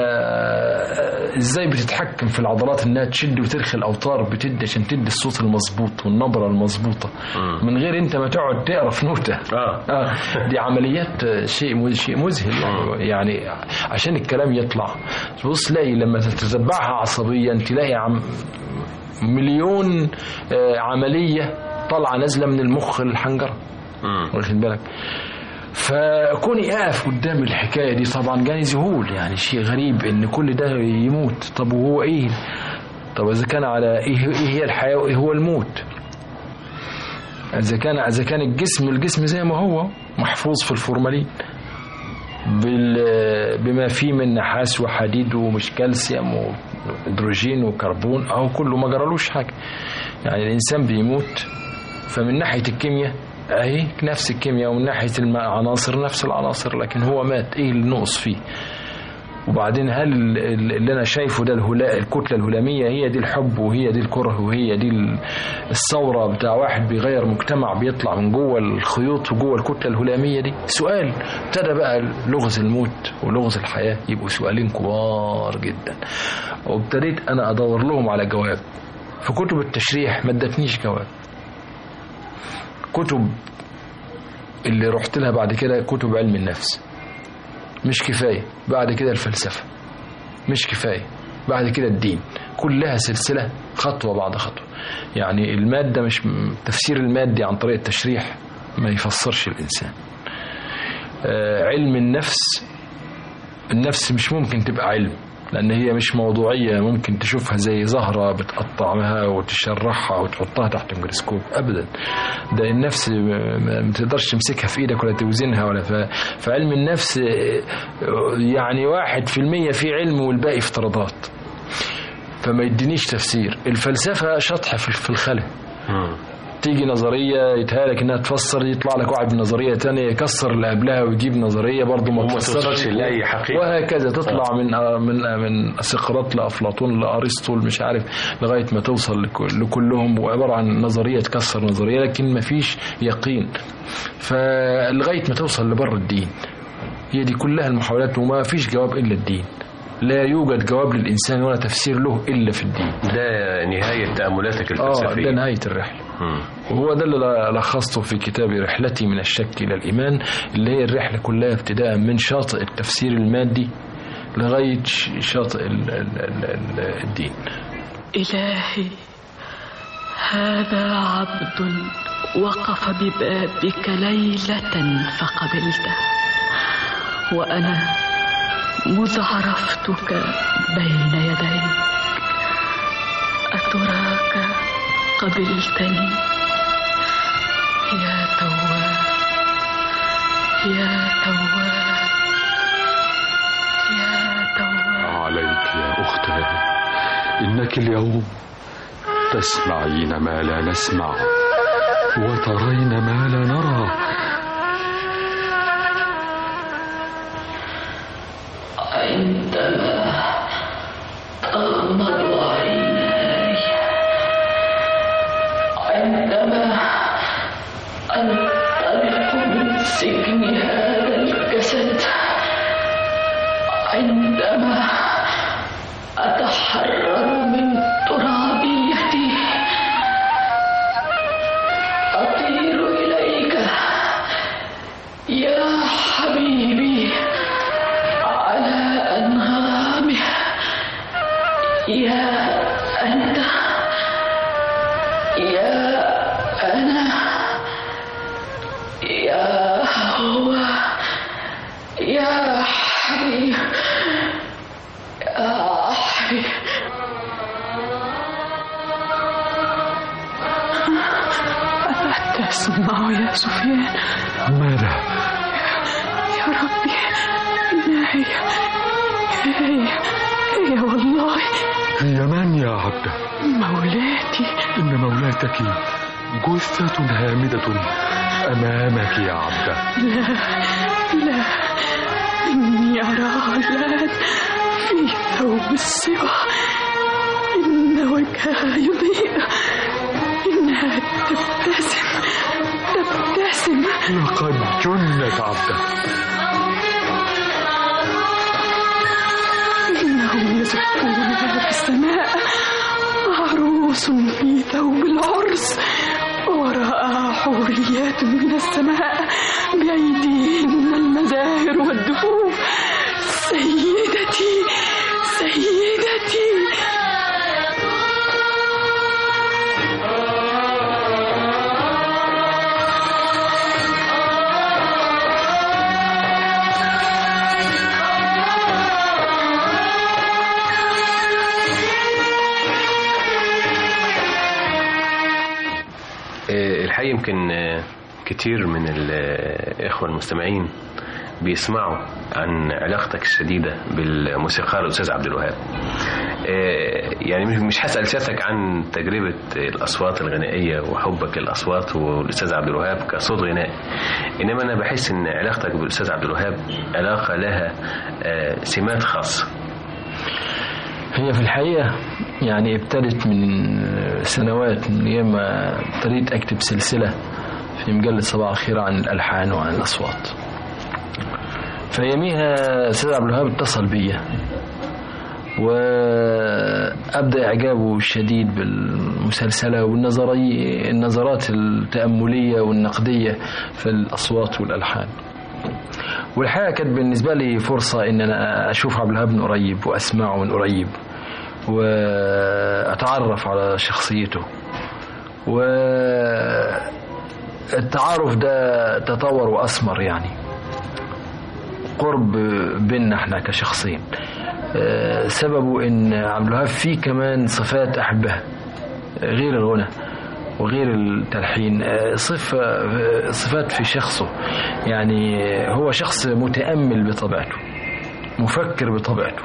ازاي بتتحكم في العضلات انها تشد وترخي الاوتار بتدي عشان تدي الصوت المظبوط والنبره المظبوطه من غير انت ما تقعد تقرا في نوته آه. دي عمليات آه، شيء مز- شيء مذهل يعني, يعني عشان الكلام يطلع بص تلاقي لما تتتبعها عصبيا تلاقي عم مليون آه، عمليه طالعه نازله من المخ للحنجره واخد بالك فكوني اقف قدام الحكايه دي طبعا جاني ذهول يعني شيء غريب ان كل ده يموت طب وهو ايه طب اذا كان على ايه ايه هي الحياه وايه هو الموت اذا كان اذا كان الجسم الجسم زي ما هو محفوظ في الفورمالين بال- بما فيه من نحاس وحديد ومش كالسيوم وهيدروجين وكربون اهو كله ما جرالوش حاجه يعني الانسان بيموت فمن ناحيه الكيمياء اهي نفس الكيمياء ومن ناحيه العناصر نفس العناصر لكن هو مات ايه اللي نقص فيه وبعدين هل ال- ال- اللي انا شايفه ده الهلا الكتله الهلاميه هي دي الحب وهي دي الكره وهي دي ال- الثوره بتاع واحد بيغير مجتمع بيطلع من جوه الخيوط وجوه الكتله الهلاميه دي سؤال ابتدى بقى لغز الموت ولغز الحياه يبقوا سؤالين كبار جدا وابتديت انا ادور لهم على جواب في كتب التشريح ما ادتنيش جواب كتب اللي رحت لها بعد كده كتب علم النفس مش كفاية بعد كده الفلسفة مش كفاية بعد كده الدين كلها سلسلة خطوة بعد خطوة يعني المادة مش تفسير المادي عن طريق التشريح ما يفسرش الإنسان آه، علم النفس النفس مش ممكن تبقى علم لأن هي مش موضوعية ممكن تشوفها زي زهرة بتقطعها وتشرحها وتحطها تحت الميكروسكوب أبدا ده النفس ما ما تقدرش تمسكها في إيدك ولا توزنها ولا ف... فعلم النفس آه، يعني واحد في المية في علم والباقي افتراضات فما يدينيش تفسير الفلسفة شطح في في الخلق تيجي نظرية يتهالك انها تفسر يطلع لك واحد بنظرية تانية يكسر اللي قبلها ويجيب نظرية برضه ما وما تفسرش توصلش لأي حقيقة. وهكذا تطلع من من من سقراط لأفلاطون لأرسطو مش عارف لغاية ما توصل لك- لكلهم وعبارة عن نظرية تكسر نظرية لكن ما فيش يقين فلغاية ما توصل لبر الدين هي دي كلها المحاولات وما فيش جواب إلا الدين لا يوجد جواب للإنسان ولا تفسير له إلا في الدين ده نهاية تأملاتك اه الفلسفية ده نهاية الرحلة مم. وهو ده اللي لخصته في كتابي رحلتي من الشك إلى الإيمان اللي هي الرحلة كلها ابتداء من شاطئ التفسير المادي لغاية ش- شاطئ ال- ال- ال- ال- الدين إلهي هذا عبد وقف ببابك ليلة فقبلته وأنا مذ عرفتك بين يديك أتراك قبلتني يا تواب يا تواب يا تواب عليك يا أختاه إنك اليوم تسمعين ما لا نسمع وترين ما لا نرى عندما تغمض عيناي عندما أنطلق من سجن هذا الجسد عندما أتحرر من ترابيتي أطير إليك يا حبيبي على أنغامه يا أنت يا أنا يا هو يا حبيب يا حبيب ألا تسمع يا سفيان ماذا ربي لا هي هي هي والله هي من يا عبدة مولاتي إن مولاتك جثة هامدة أمامك يا عبدة لا لا إني أراها الآن في ثوب السوى إن وجهها يضيء إنها تبتسم تبتسم لقد جنت عبدة إنهم يزفونها في السماء عروس في ثوب العرس وراءها حوريات من السماء بأيديهن المزاهر والدفوف سيدتي سيدتي آه، الحقيقة يمكن آه، كتير من الإخوة المستمعين بيسمعوا عن علاقتك الشديدة بالموسيقار الأستاذ عبد الوهاب آه، يعني مش- مش هسأل سيادتك عن تجربة الأصوات الغنائية وحبك للأصوات والأستاذ عبد الوهاب كصوت غنائي إنما أنا بحس إن علاقتك بالأستاذ عبد الوهاب علاقة لها آه، سمات خاصة هي في الحقيقة يعني ابتدت من سنوات من أيام ما ابتديت أكتب سلسلة في مجلة صباح الخير عن الألحان وعن الأصوات فيوميها أستاذ عبد الوهاب اتصل بيا وأبدأ إعجابه الشديد بالمسلسلة والنظري النظرات التأملية والنقدية في الأصوات والألحان والحقيقة كانت بالنسبة لي فرصة إن أنا أشوف عبد الوهاب من قريب وأسمعه من قريب وأتعرف على شخصيته والتعارف ده تطور وأثمر يعني قرب بيننا احنا كشخصين آه، سببه ان عبد الوهاب فيه كمان صفات احبها غير الغنى وغير التلحين آه، صفة آه، صفات في شخصه يعني هو شخص متأمل بطبيعته مفكر بطبيعته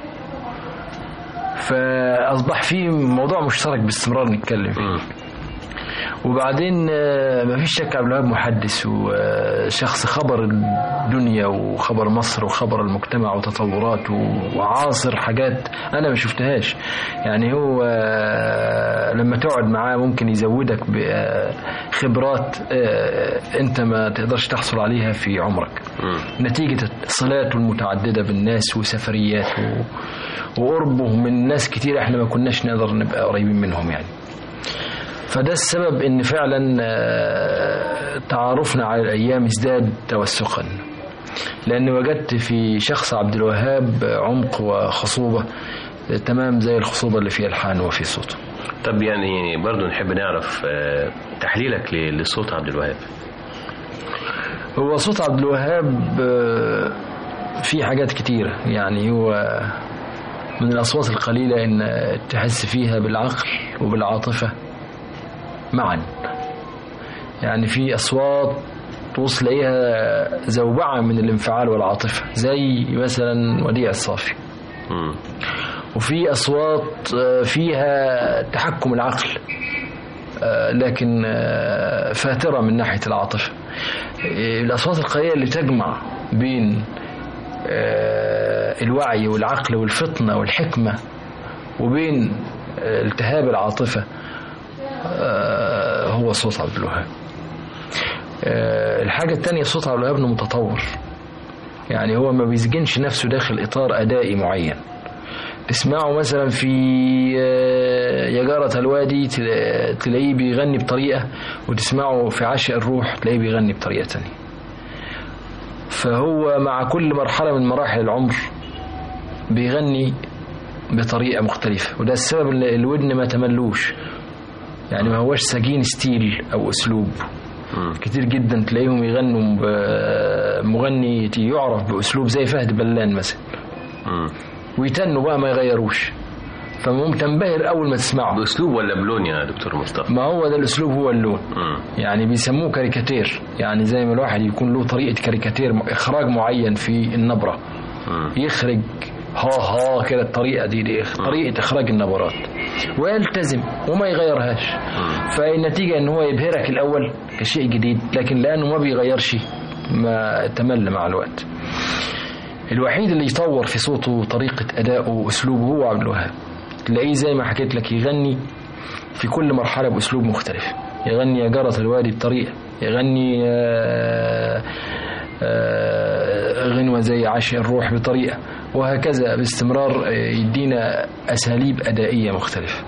فأصبح فيه موضوع مشترك باستمرار نتكلم فيه وبعدين آه، ما فيش شك عبد الوهاب محدث وشخص خبر الدنيا وخبر مصر وخبر المجتمع وتطوراته وعاصر حاجات انا ما شفتهاش يعني هو آه، لما تقعد معاه ممكن يزودك بخبرات انت ما تقدرش تحصل عليها في عمرك نتيجة صلاته المتعددة بالناس وسفرياته وقربه من ناس كتير احنا ما كناش نقدر نبقى قريبين منهم يعني فده السبب ان فعلا آه، تعارفنا على الايام ازداد توسقا لان وجدت في شخص عبد الوهاب عمق وخصوبه آه، تمام زي الخصوبه اللي في الحان وفي صوته طب يعني برضو نحب نعرف آه، تحليلك ل- لصوت عبد الوهاب هو صوت عبد الوهاب آه، فيه حاجات كتيرة يعني هو من الأصوات القليلة إن تحس فيها بالعقل وبالعاطفة معا يعني في أصوات توصل تلاقيها زوبعة من الانفعال والعاطفة زي مثلا وديع الصافي وفي أصوات آه، فيها تحكم العقل آه، لكن آه، فاترة من ناحية العاطفة آه، الأصوات القليلة اللي تجمع بين آه، الوعي والعقل والفطنة والحكمة وبين آه، التهاب العاطفة آه، هو صوت عبد الوهاب آه، الحاجة التانية صوت عبد الوهاب إنه متطور يعني هو ما بيسجنش نفسه داخل إطار أدائي معين تسمعه مثلا في آه، يا جارة الوادي تلا- تلاقيه بيغني بطريقة وتسمعه في عاشق الروح تلاقيه بيغني بطريقة تانية فهو مع كل مرحلة من مراحل العمر بيغني بطريقة مختلفة وده السبب ان الودن ما تملوش يعني ما هوش سجين ستيل او اسلوب كتير جدا تلاقيهم يغنوا ب- مغني يعرف باسلوب زي فهد بلان مثلا ويتنوا بقى ما يغيروش فممكن تنبهر اول ما تسمعه باسلوب ولا بلون يا دكتور مصطفى ما هو ده الاسلوب هو اللون مم. يعني بيسموه كاريكاتير يعني زي ما الواحد يكون له طريقه كاريكاتير اخراج معين في النبره مم. يخرج ها ها كده الطريقه دي, دي طريقه اخراج النبرات ويلتزم وما يغيرهاش فالنتيجه ان هو يبهرك الاول كشيء جديد لكن لانه ما بيغيرش ما تمل مع الوقت الوحيد اللي يطور في صوته طريقه ادائه واسلوبه هو عبد الوهاب تلاقيه زي ما حكيت لك يغني في كل مرحله باسلوب مختلف يغني يا جرس الوادي بطريقه يغني آه، آه، غنوة زي عاشق الروح بطريقة وهكذا باستمرار آه، يدينا أساليب أدائية مختلفة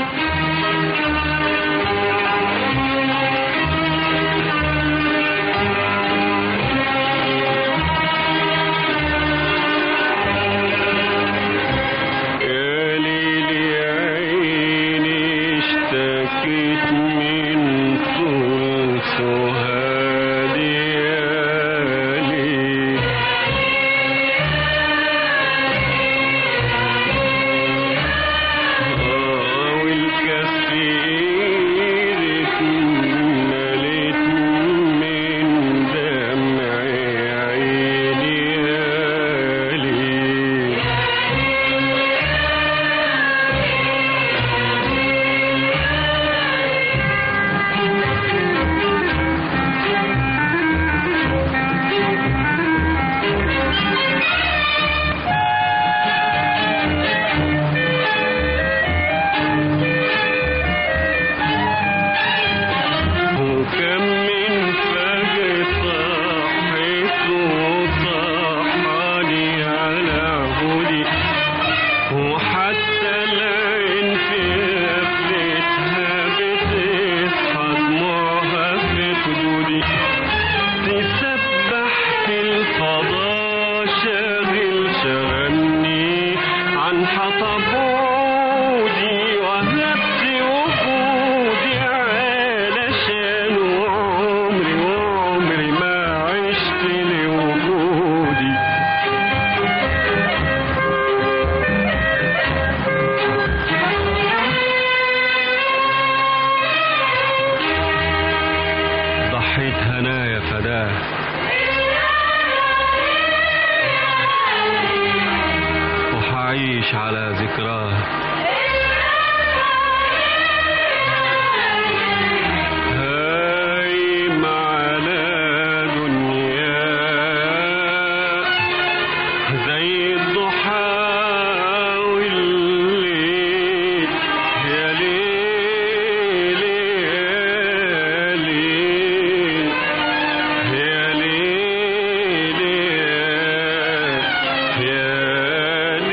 يا ليل يا عيني اشتكيت من طول سهادي يا ليل آه والكثير اتملت من دمع عيني يا ليل وكم من فجر صحيت وصحاني على هدي وحتى العين في قفلتها بتصحى دموعها في خدودي تسبح في الفضاء شاغل شغلني عن حطب عودي وهبت وجودي علشان عمري وعمري ما عشت لوجودي ضحيت هنايا فداه وحعيش على ذكراه هايم على دنيا زي الضحى والليل يا ليل يا ليل يا ليل يا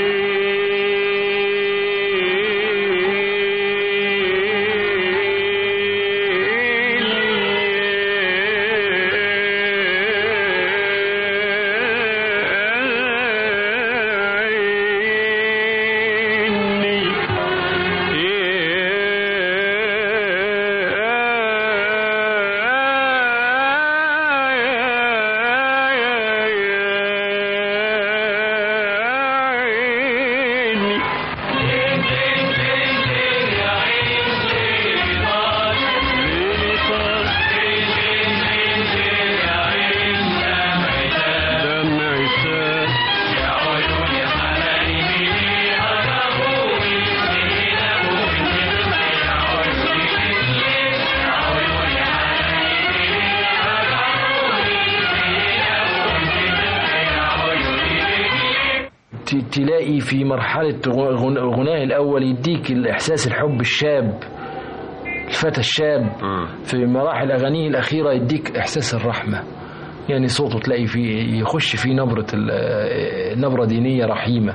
ت- تلاقي في مرحلة غن- غناه الأول يديك الإحساس الحب الشاب الفتى الشاب في مراحل أغانيه الأخيرة يديك إحساس الرحمة يعني صوته تلاقي فيه يخش فيه نبرة ال- نبرة دينية رحيمة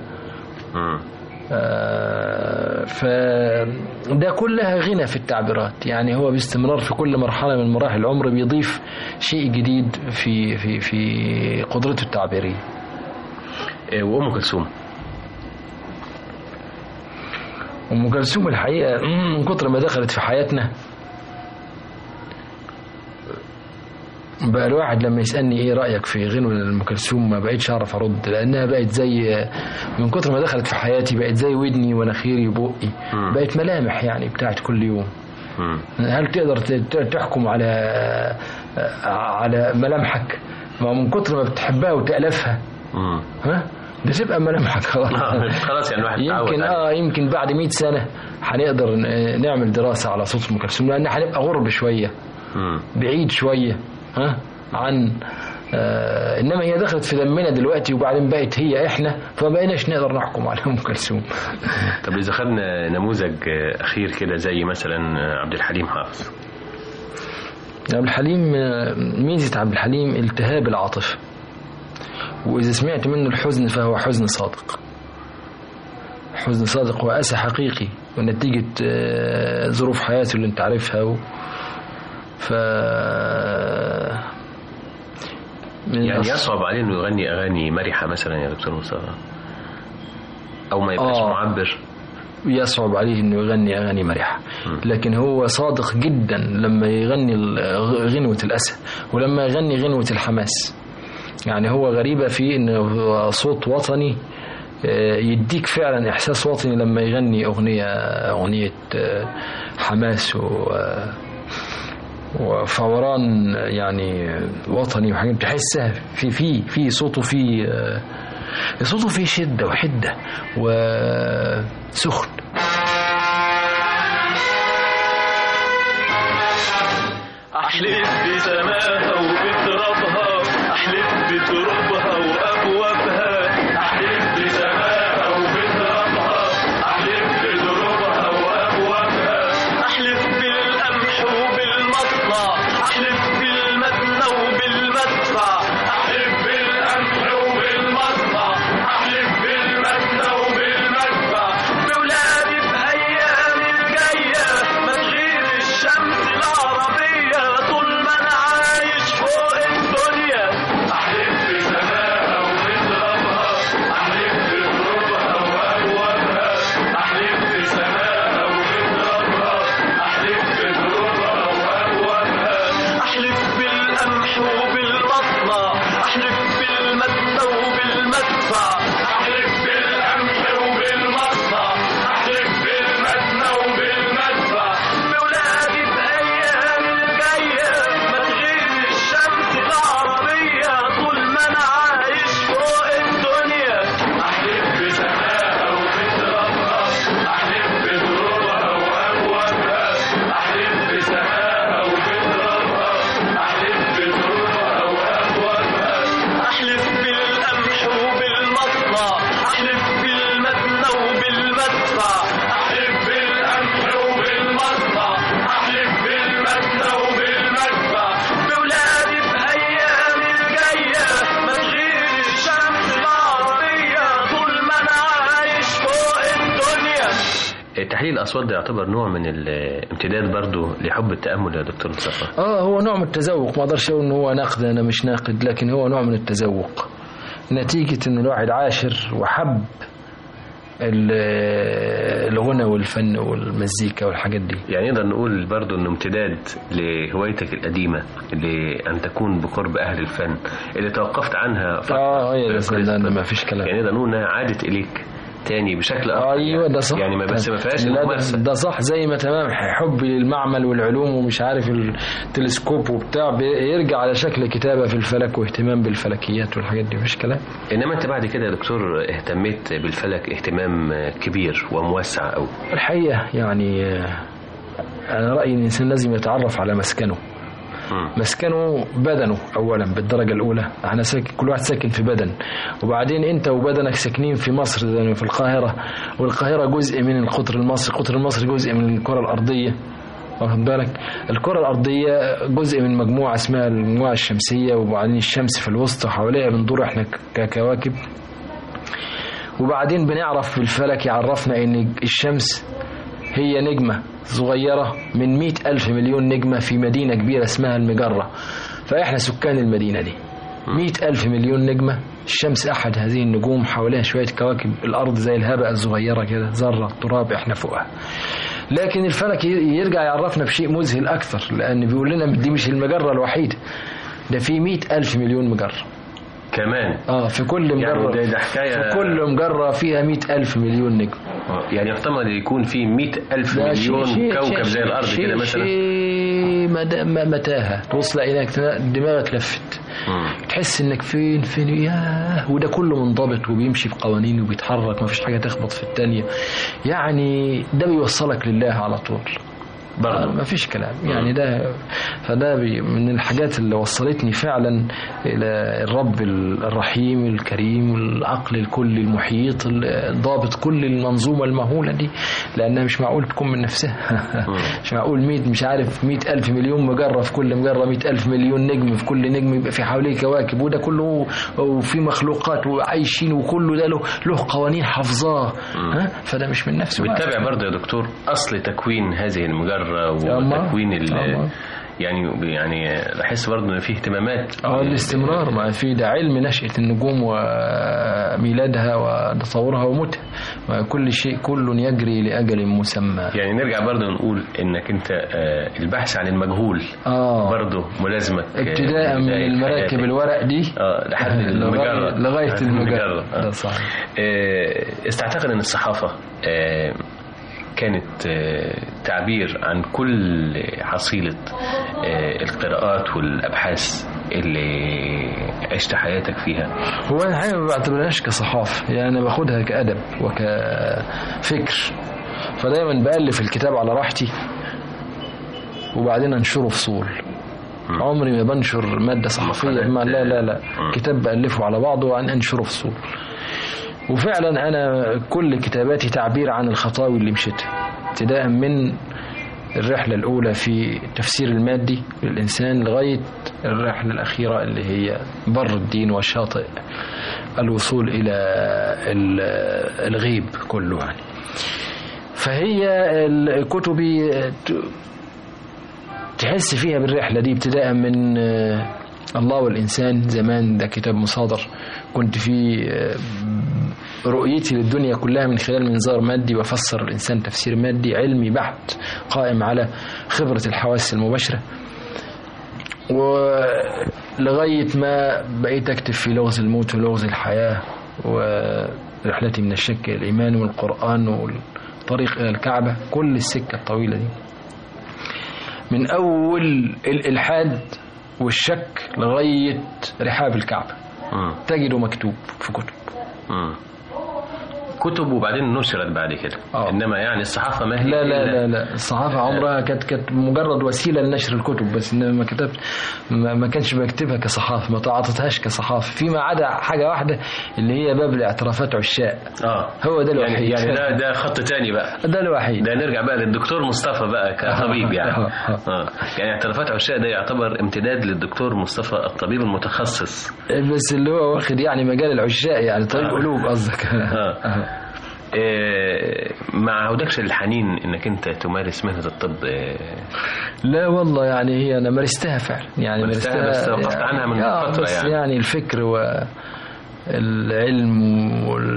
آه، فده كلها غنى في التعبيرات يعني هو باستمرار في كل مرحلة من مراحل العمر بيضيف شيء جديد في في في قدرته التعبيرية آه، وأم كلثوم أم كلثوم الحقيقة من كتر ما دخلت في حياتنا بقى الواحد لما يسالني ايه رايك في غنوه ام كلثوم ما بقيتش اعرف ارد لانها بقت زي من كتر ما دخلت في حياتي بقت زي ودني ومناخيري وبقي بقت ملامح يعني بتاعت كل يوم هل تقدر ت- ت- تحكم على على ملامحك ما من كتر ما بتحبها وتألفها ها بتبقى ملامحك خلاص خلاص يعني الواحد اتعود يمكن عليه. اه يمكن بعد 100 سنه هنقدر ن- نعمل دراسه على صوت ام كلثوم لان هنبقى غرب شويه بعيد شويه ها عن آه انما هي دخلت في دمنا دلوقتي وبعدين بقت هي احنا فما بقيناش نقدر نحكم على ام كلثوم طب إذا خدنا نموذج آه، أخير كده زي مثلا آه، عبد الحليم حافظ عبد الحليم آه، ميزه عبد الحليم التهاب العاطفه واذا سمعت منه الحزن فهو حزن صادق حزن صادق وأسى حقيقي ونتيجة آه، ظروف حياته اللي انت عارفها و... ف من يعني الأص- يصعب عليه إنه يغني أغاني مرحة مثلا يا دكتور مصطفى أو ما يبقاش آه. معبر يصعب عليه انه يغني اغاني مرحه لكن هو صادق جدا لما يغني ال- غنوه الاسى ولما يغني غنوه الحماس يعني هو غريبه في انه هو صوت وطني آه، يديك فعلا احساس وطني لما يغني اغنيه اغنيه آه، حماس و آه، وفوران يعني وطني وحاجات تحسها في في في صوته في آه، صوته فيه شده وحده وسخن أحلف بسماها وبترابها أحلف بترابها وأبوابها أحلف بسماها وبترابها أحلف بترابها وأبوابها أحلف بالقمح وبالمطلع أحلف بالمدنى وبالمدفع أحلف بالقمح وبالمطلع أحلف بالمدنى وبالمدفع بولادي بأيام الجاية ما تغيب الشمس العربية طول ما أنا عايش فوق الدنيا أحلف بسماها وبترابها أحلف بترابها وأبوابها أحلف بسماها وبترابها أحلف بترابها وأبوابها أحلف بالقمح وبالمطلع أحلف بالمدنى وبالمدفع أحلف بالقمح وبالمطلع أحلف بالمدنى وبالمدفع بولادي بأيام الجاية ما تغيب الشمس العربية طول ما أنا عايش فوق الدنيا أحلف بسماها وبترابها أحلف بترابها وأبوابها أحلف بسماها وبترابها أحلف بترابها وأبوابها أحلف بالقمح وبالمطلع أحلف بالمدنى وبالمدفع أحلف بالقمح وبالمطلع أحلف بالمدنى وبالمدفع بولادي بأيام الجاية ما تغيب الشمس العربية طول ما أنا عايش فوق الدنيا تحليل الأصوات ده يعتبر نوع من الامتداد برضو لحب التأمل يا دكتور مصطفى اه هو نوع من التذوق ما اقدرش اقول ان هو نقد انا مش ناقد لكن هو نوع من التذوق نتيجة ان الواحد عاشر وحب ال- الغنى والفن والمزيكا والحاجات دي يعني نقدر نقول برضو انه امتداد لهوايتك القديمة لأن تكون بقرب أهل الفن اللي توقفت عنها فترة اه هي ده كويس. ده- ده ما فيش كلام يعني نقدر نقول انها عادت إليك تاني بشكل أكبر ايوه ده صح يعني ما بس ما فيهاش لا ده, الممارسة ده صح زي ما تمام حبي للمعمل والعلوم ومش عارف التلسكوب وبتاع بيرجع على شكل كتابة في الفلك واهتمام بالفلكيات والحاجات دي مفيش كلام إنما أنت بعد كده يا دكتور اهتميت بالفلك اهتمام كبير وموسع أوي الحقيقة يعني آه، أنا رأيي إن الإنسان لازم يتعرف على مسكنه مسكنه بدنه أولا بالدرجة الأولى احنا ساكن كل واحد ساكن في بدن وبعدين أنت وبدنك ساكنين في مصر زي في القاهرة والقاهرة جزء من القطر المصري القطر المصري جزء من الكرة الأرضية واخد بالك الكرة الأرضية جزء من مجموعة اسمها المجموعة الشمسية وبعدين الشمس في الوسط وحواليها بندور احنا ككواكب وبعدين بنعرف في الفلك يعرفنا ان الشمس هي نجمة صغيرة من مئة ألف مليون نجمة في مدينة كبيرة اسمها المجرة فإحنا سكان المدينة دي مئة ألف مليون نجمة الشمس أحد هذه النجوم حواليها شوية كواكب الأرض زي الهبة الصغيرة كده ذرة تراب إحنا فوقها لكن الفلك يرجع يعرفنا بشيء مذهل أكثر لأن بيقول لنا دي مش المجرة الوحيدة ده في مئة ألف مليون مجرة كمان اه في كل يعني مجرة ده- ده حكاية- في كل مجرة فيها مئة ألف مليون نجم آه، يعني يحتمل يكون في مئة ألف ده شيء- مليون شيء- كوكب شيء- زي الأرض شيء- كده مثلا شيء مد- م- متاهة توصل إليك تلا- دماغك لفت مم. تحس انك فين فين ياه وده كله منضبط وبيمشي بقوانين وبيتحرك مفيش حاجه تخبط في التانية يعني ده بيوصلك لله على طول برضه. ما فيش كلام يعني ده فده بي من الحاجات اللي وصلتني فعلا الى الرب الرحيم الكريم العقل الكلي المحيط ضابط كل المنظومه المهوله دي لانها مش معقول تكون من نفسها مش معقول 100 مش عارف 100 الف مليون مجره في كل مجره 100 الف مليون نجم في كل نجم يبقى في حواليه كواكب وده كله وفي مخلوقات وعايشين وكله ده له له قوانين حافظاه ها فده مش من نفسه بقى. بتتابع برضه يا دكتور أصل تكوين هذه المجرة أما. وتكوين ال أما. يعني يعني بحس برضه إن فيه اهتمامات اه الاستمرار ما في ده علم نشأة النجوم وميلادها وتصورها وموتها ما كل شيء كل يجري لأجل مسمى يعني نرجع برضه نقول انك انت آه، البحث عن المجهول اه برضه ملازمك آه، ابتداء من بداية المراكب حياتك. الورق دي اه لحد لغاية- المجرة لغاية المجرة آه. ده صحيح آه، استعتقد ان الصحافة آه، كانت آه، تعبير عن كل حصيلة آه، القراءات والأبحاث اللي عشت حياتك فيها هو انا الحقيقه ما بعتبرهاش كصحافه يعني انا باخدها كادب وكفكر فدايما بالف الكتاب على راحتي وبعدين انشره فصول عمري ما بنشر ماده صحفيه ما لا لا لا كتاب بالفه على بعضه وعن انشره فصول وفعلا انا كل كتاباتي تعبير عن الخطاوي اللي مشيتها ابتداء من الرحلة الأولى في التفسير المادي للإنسان لغاية الرحلة الأخيرة اللي هي بر الدين وشاطئ الوصول إلى ال- الغيب كله يعني فهي ال- كتبي ت- تحس فيها بالرحلة دي ابتداء من آه، الله والإنسان زمان ده كتاب مصادر كنت فيه آه، رؤيتي للدنيا كلها من خلال منظار مادي وفسر الإنسان تفسير مادي علمي بحت قائم على خبرة الحواس المباشرة ولغاية ما بقيت أكتب في لغز الموت ولغز الحياة ورحلتي من الشك إلى الإيمان والقرآن والطريق إلى الكعبة كل السكة الطويلة دي من أول الإلحاد والشك لغاية رحاب الكعبة مم. تجده مكتوب في كتب مم. كتب وبعدين نشرت بعد كده آه. انما يعني الصحافه ما هي لا لا إلا- لا لا الصحافة عمرها كانت كانت مجرد وسيلة لنشر الكتب بس إنما ما كتبت ما, ما كانش بكتبها كصحافة ما تعاطتهاش كصحافة فيما عدا حاجة واحدة اللي هي باب الاعترافات عشاء اه هو ده يعني الوحيد يعني ده ده خط تاني بقى ده الوحيد ده نرجع بقى للدكتور مصطفى بقى كطبيب يعني آه، اه يعني اعترافات عشاء ده يعتبر امتداد للدكتور مصطفى الطبيب المتخصص بس اللي هو واخد يعني مجال العشاء يعني طبيب آه. قلوب قصدك آه. آه، ما عودكش الحنين انك انت تمارس مهنه الطب آه، لا والله يعني هي انا مارستها فعلا يعني مارستها مارستها بس وقفت يعني عنها من آه، فترة بس يعني. يعني الفكر والعلم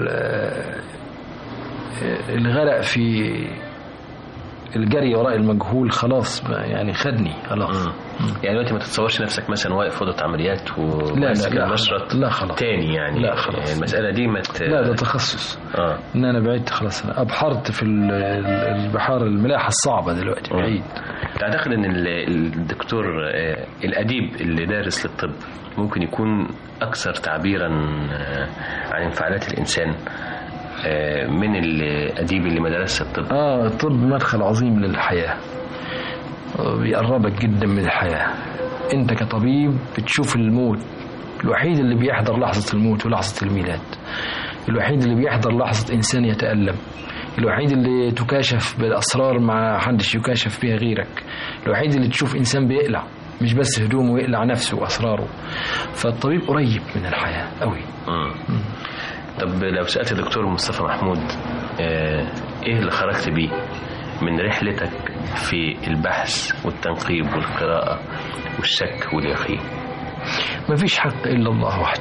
والغرق في الجري وراء المجهول خلاص ما يعني خدني خلاص مم. يعني دلوقتي ما تتصورش نفسك مثلا واقف في اوضه عمليات لا وماسك لا المشرط لا خلاص تاني يعني لا خلاص. المساله دي ما ت... لا ده تخصص اه ان انا بعدت خلاص انا ابحرت في ال- ال- البحار الملاحه الصعبه دلوقتي بعيد تعتقد ان ال- الدكتور آه، الاديب اللي دارس للطب ممكن يكون اكثر تعبيرا آه، عن انفعالات الانسان آه، من الاديب اللي ما درسش الطب اه الطب مدخل عظيم للحياة بيقربك جدا من الحياة انت كطبيب بتشوف الموت الوحيد اللي بيحضر لحظة الموت ولحظة الميلاد الوحيد اللي بيحضر لحظة إنسان يتألم الوحيد اللي تكاشف بالأسرار ما حدش يكاشف بها غيرك الوحيد اللي تشوف إنسان بيقلع مش بس هدومه يقلع نفسه وأسراره فالطبيب قريب من الحياة قوي مم. طب لو سألت الدكتور مصطفى محمود آه، ايه اللي خرجت بيه من رحلتك في البحث والتنقيب والقراءة والشك واليقين مفيش حق إلا الله وحده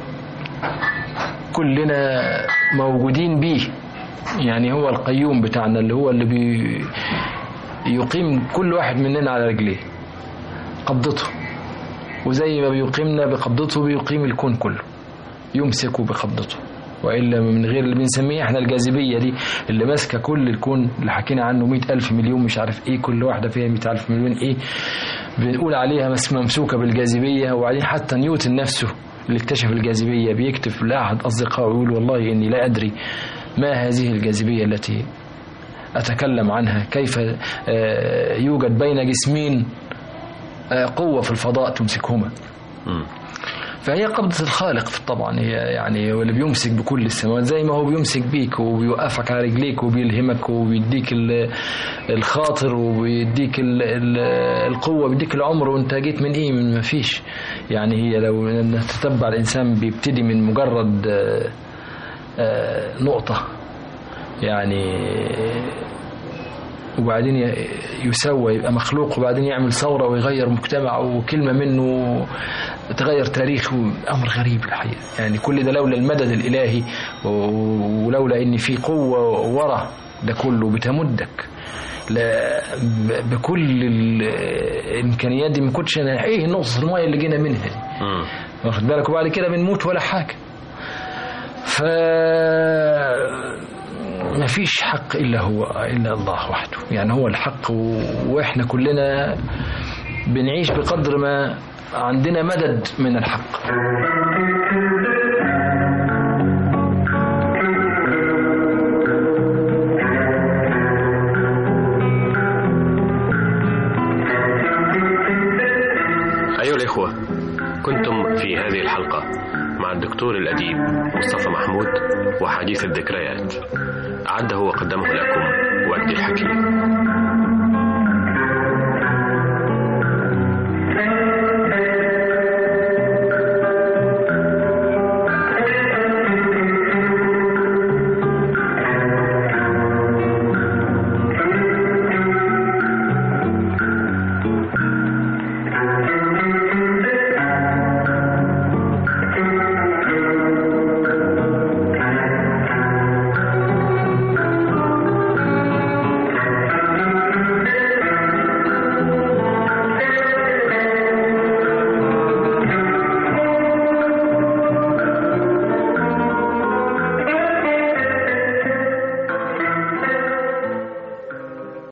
كلنا موجودين بيه يعني هو القيوم بتاعنا اللي هو اللي بي يقيم كل واحد مننا على رجليه قبضته وزي ما بيقيمنا بقبضته بيقيم الكون كله يمسك بقبضته وإلا من غير اللي بنسميه احنا الجاذبية دي اللي ماسكة كل الكون اللي حكينا عنه مئة ألف مليون مش عارف ايه كل واحدة فيها مئة ألف مليون ايه بنقول عليها مس- ممسوكة بالجاذبية وبعدين حتى نيوتن نفسه اللي اكتشف الجاذبية بيكتب لأحد أصدقائه ويقول والله إني لا أدري ما هذه الجاذبية التي أتكلم عنها كيف آه، يوجد بين جسمين آه، قوة في الفضاء تمسكهما فهي قبضة الخالق طبعا هي يعني هو اللي بيمسك بكل السماوات زي ما هو بيمسك بيك وبيوقفك على رجليك وبيلهمك وبيديك ال- الخاطر وبيديك ال- ال- القوة بيديك العمر وانت جيت من ايه من ما فيش يعني هي لو نتتبع الانسان بيبتدي من مجرد آه، آه، نقطة يعني وبعدين ي- يسوى يبقى مخلوق وبعدين يعمل ثورة ويغير مجتمع وكلمة منه تغير تاريخه أمر غريب الحقيقة يعني كل ده لولا المدد الإلهي و- ولولا إن في قوة ورا ده كله بتمدك لا ب- بكل الإمكانيات دي ما كنتش أنا إيه نقطة المية اللي جينا منها دي واخد بالك وبعد كده بنموت ولا حاجة ف ما فيش حق إلا هو إلا الله وحده يعني هو الحق و... وإحنا كلنا بنعيش بقدر ما عندنا مدد من الحق أيها الإخوة كنتم في هذه الحلقة مع الدكتور الأديب مصطفى محمود وحديث الذكريات أعده وقدمه لكم وجدي الحكيم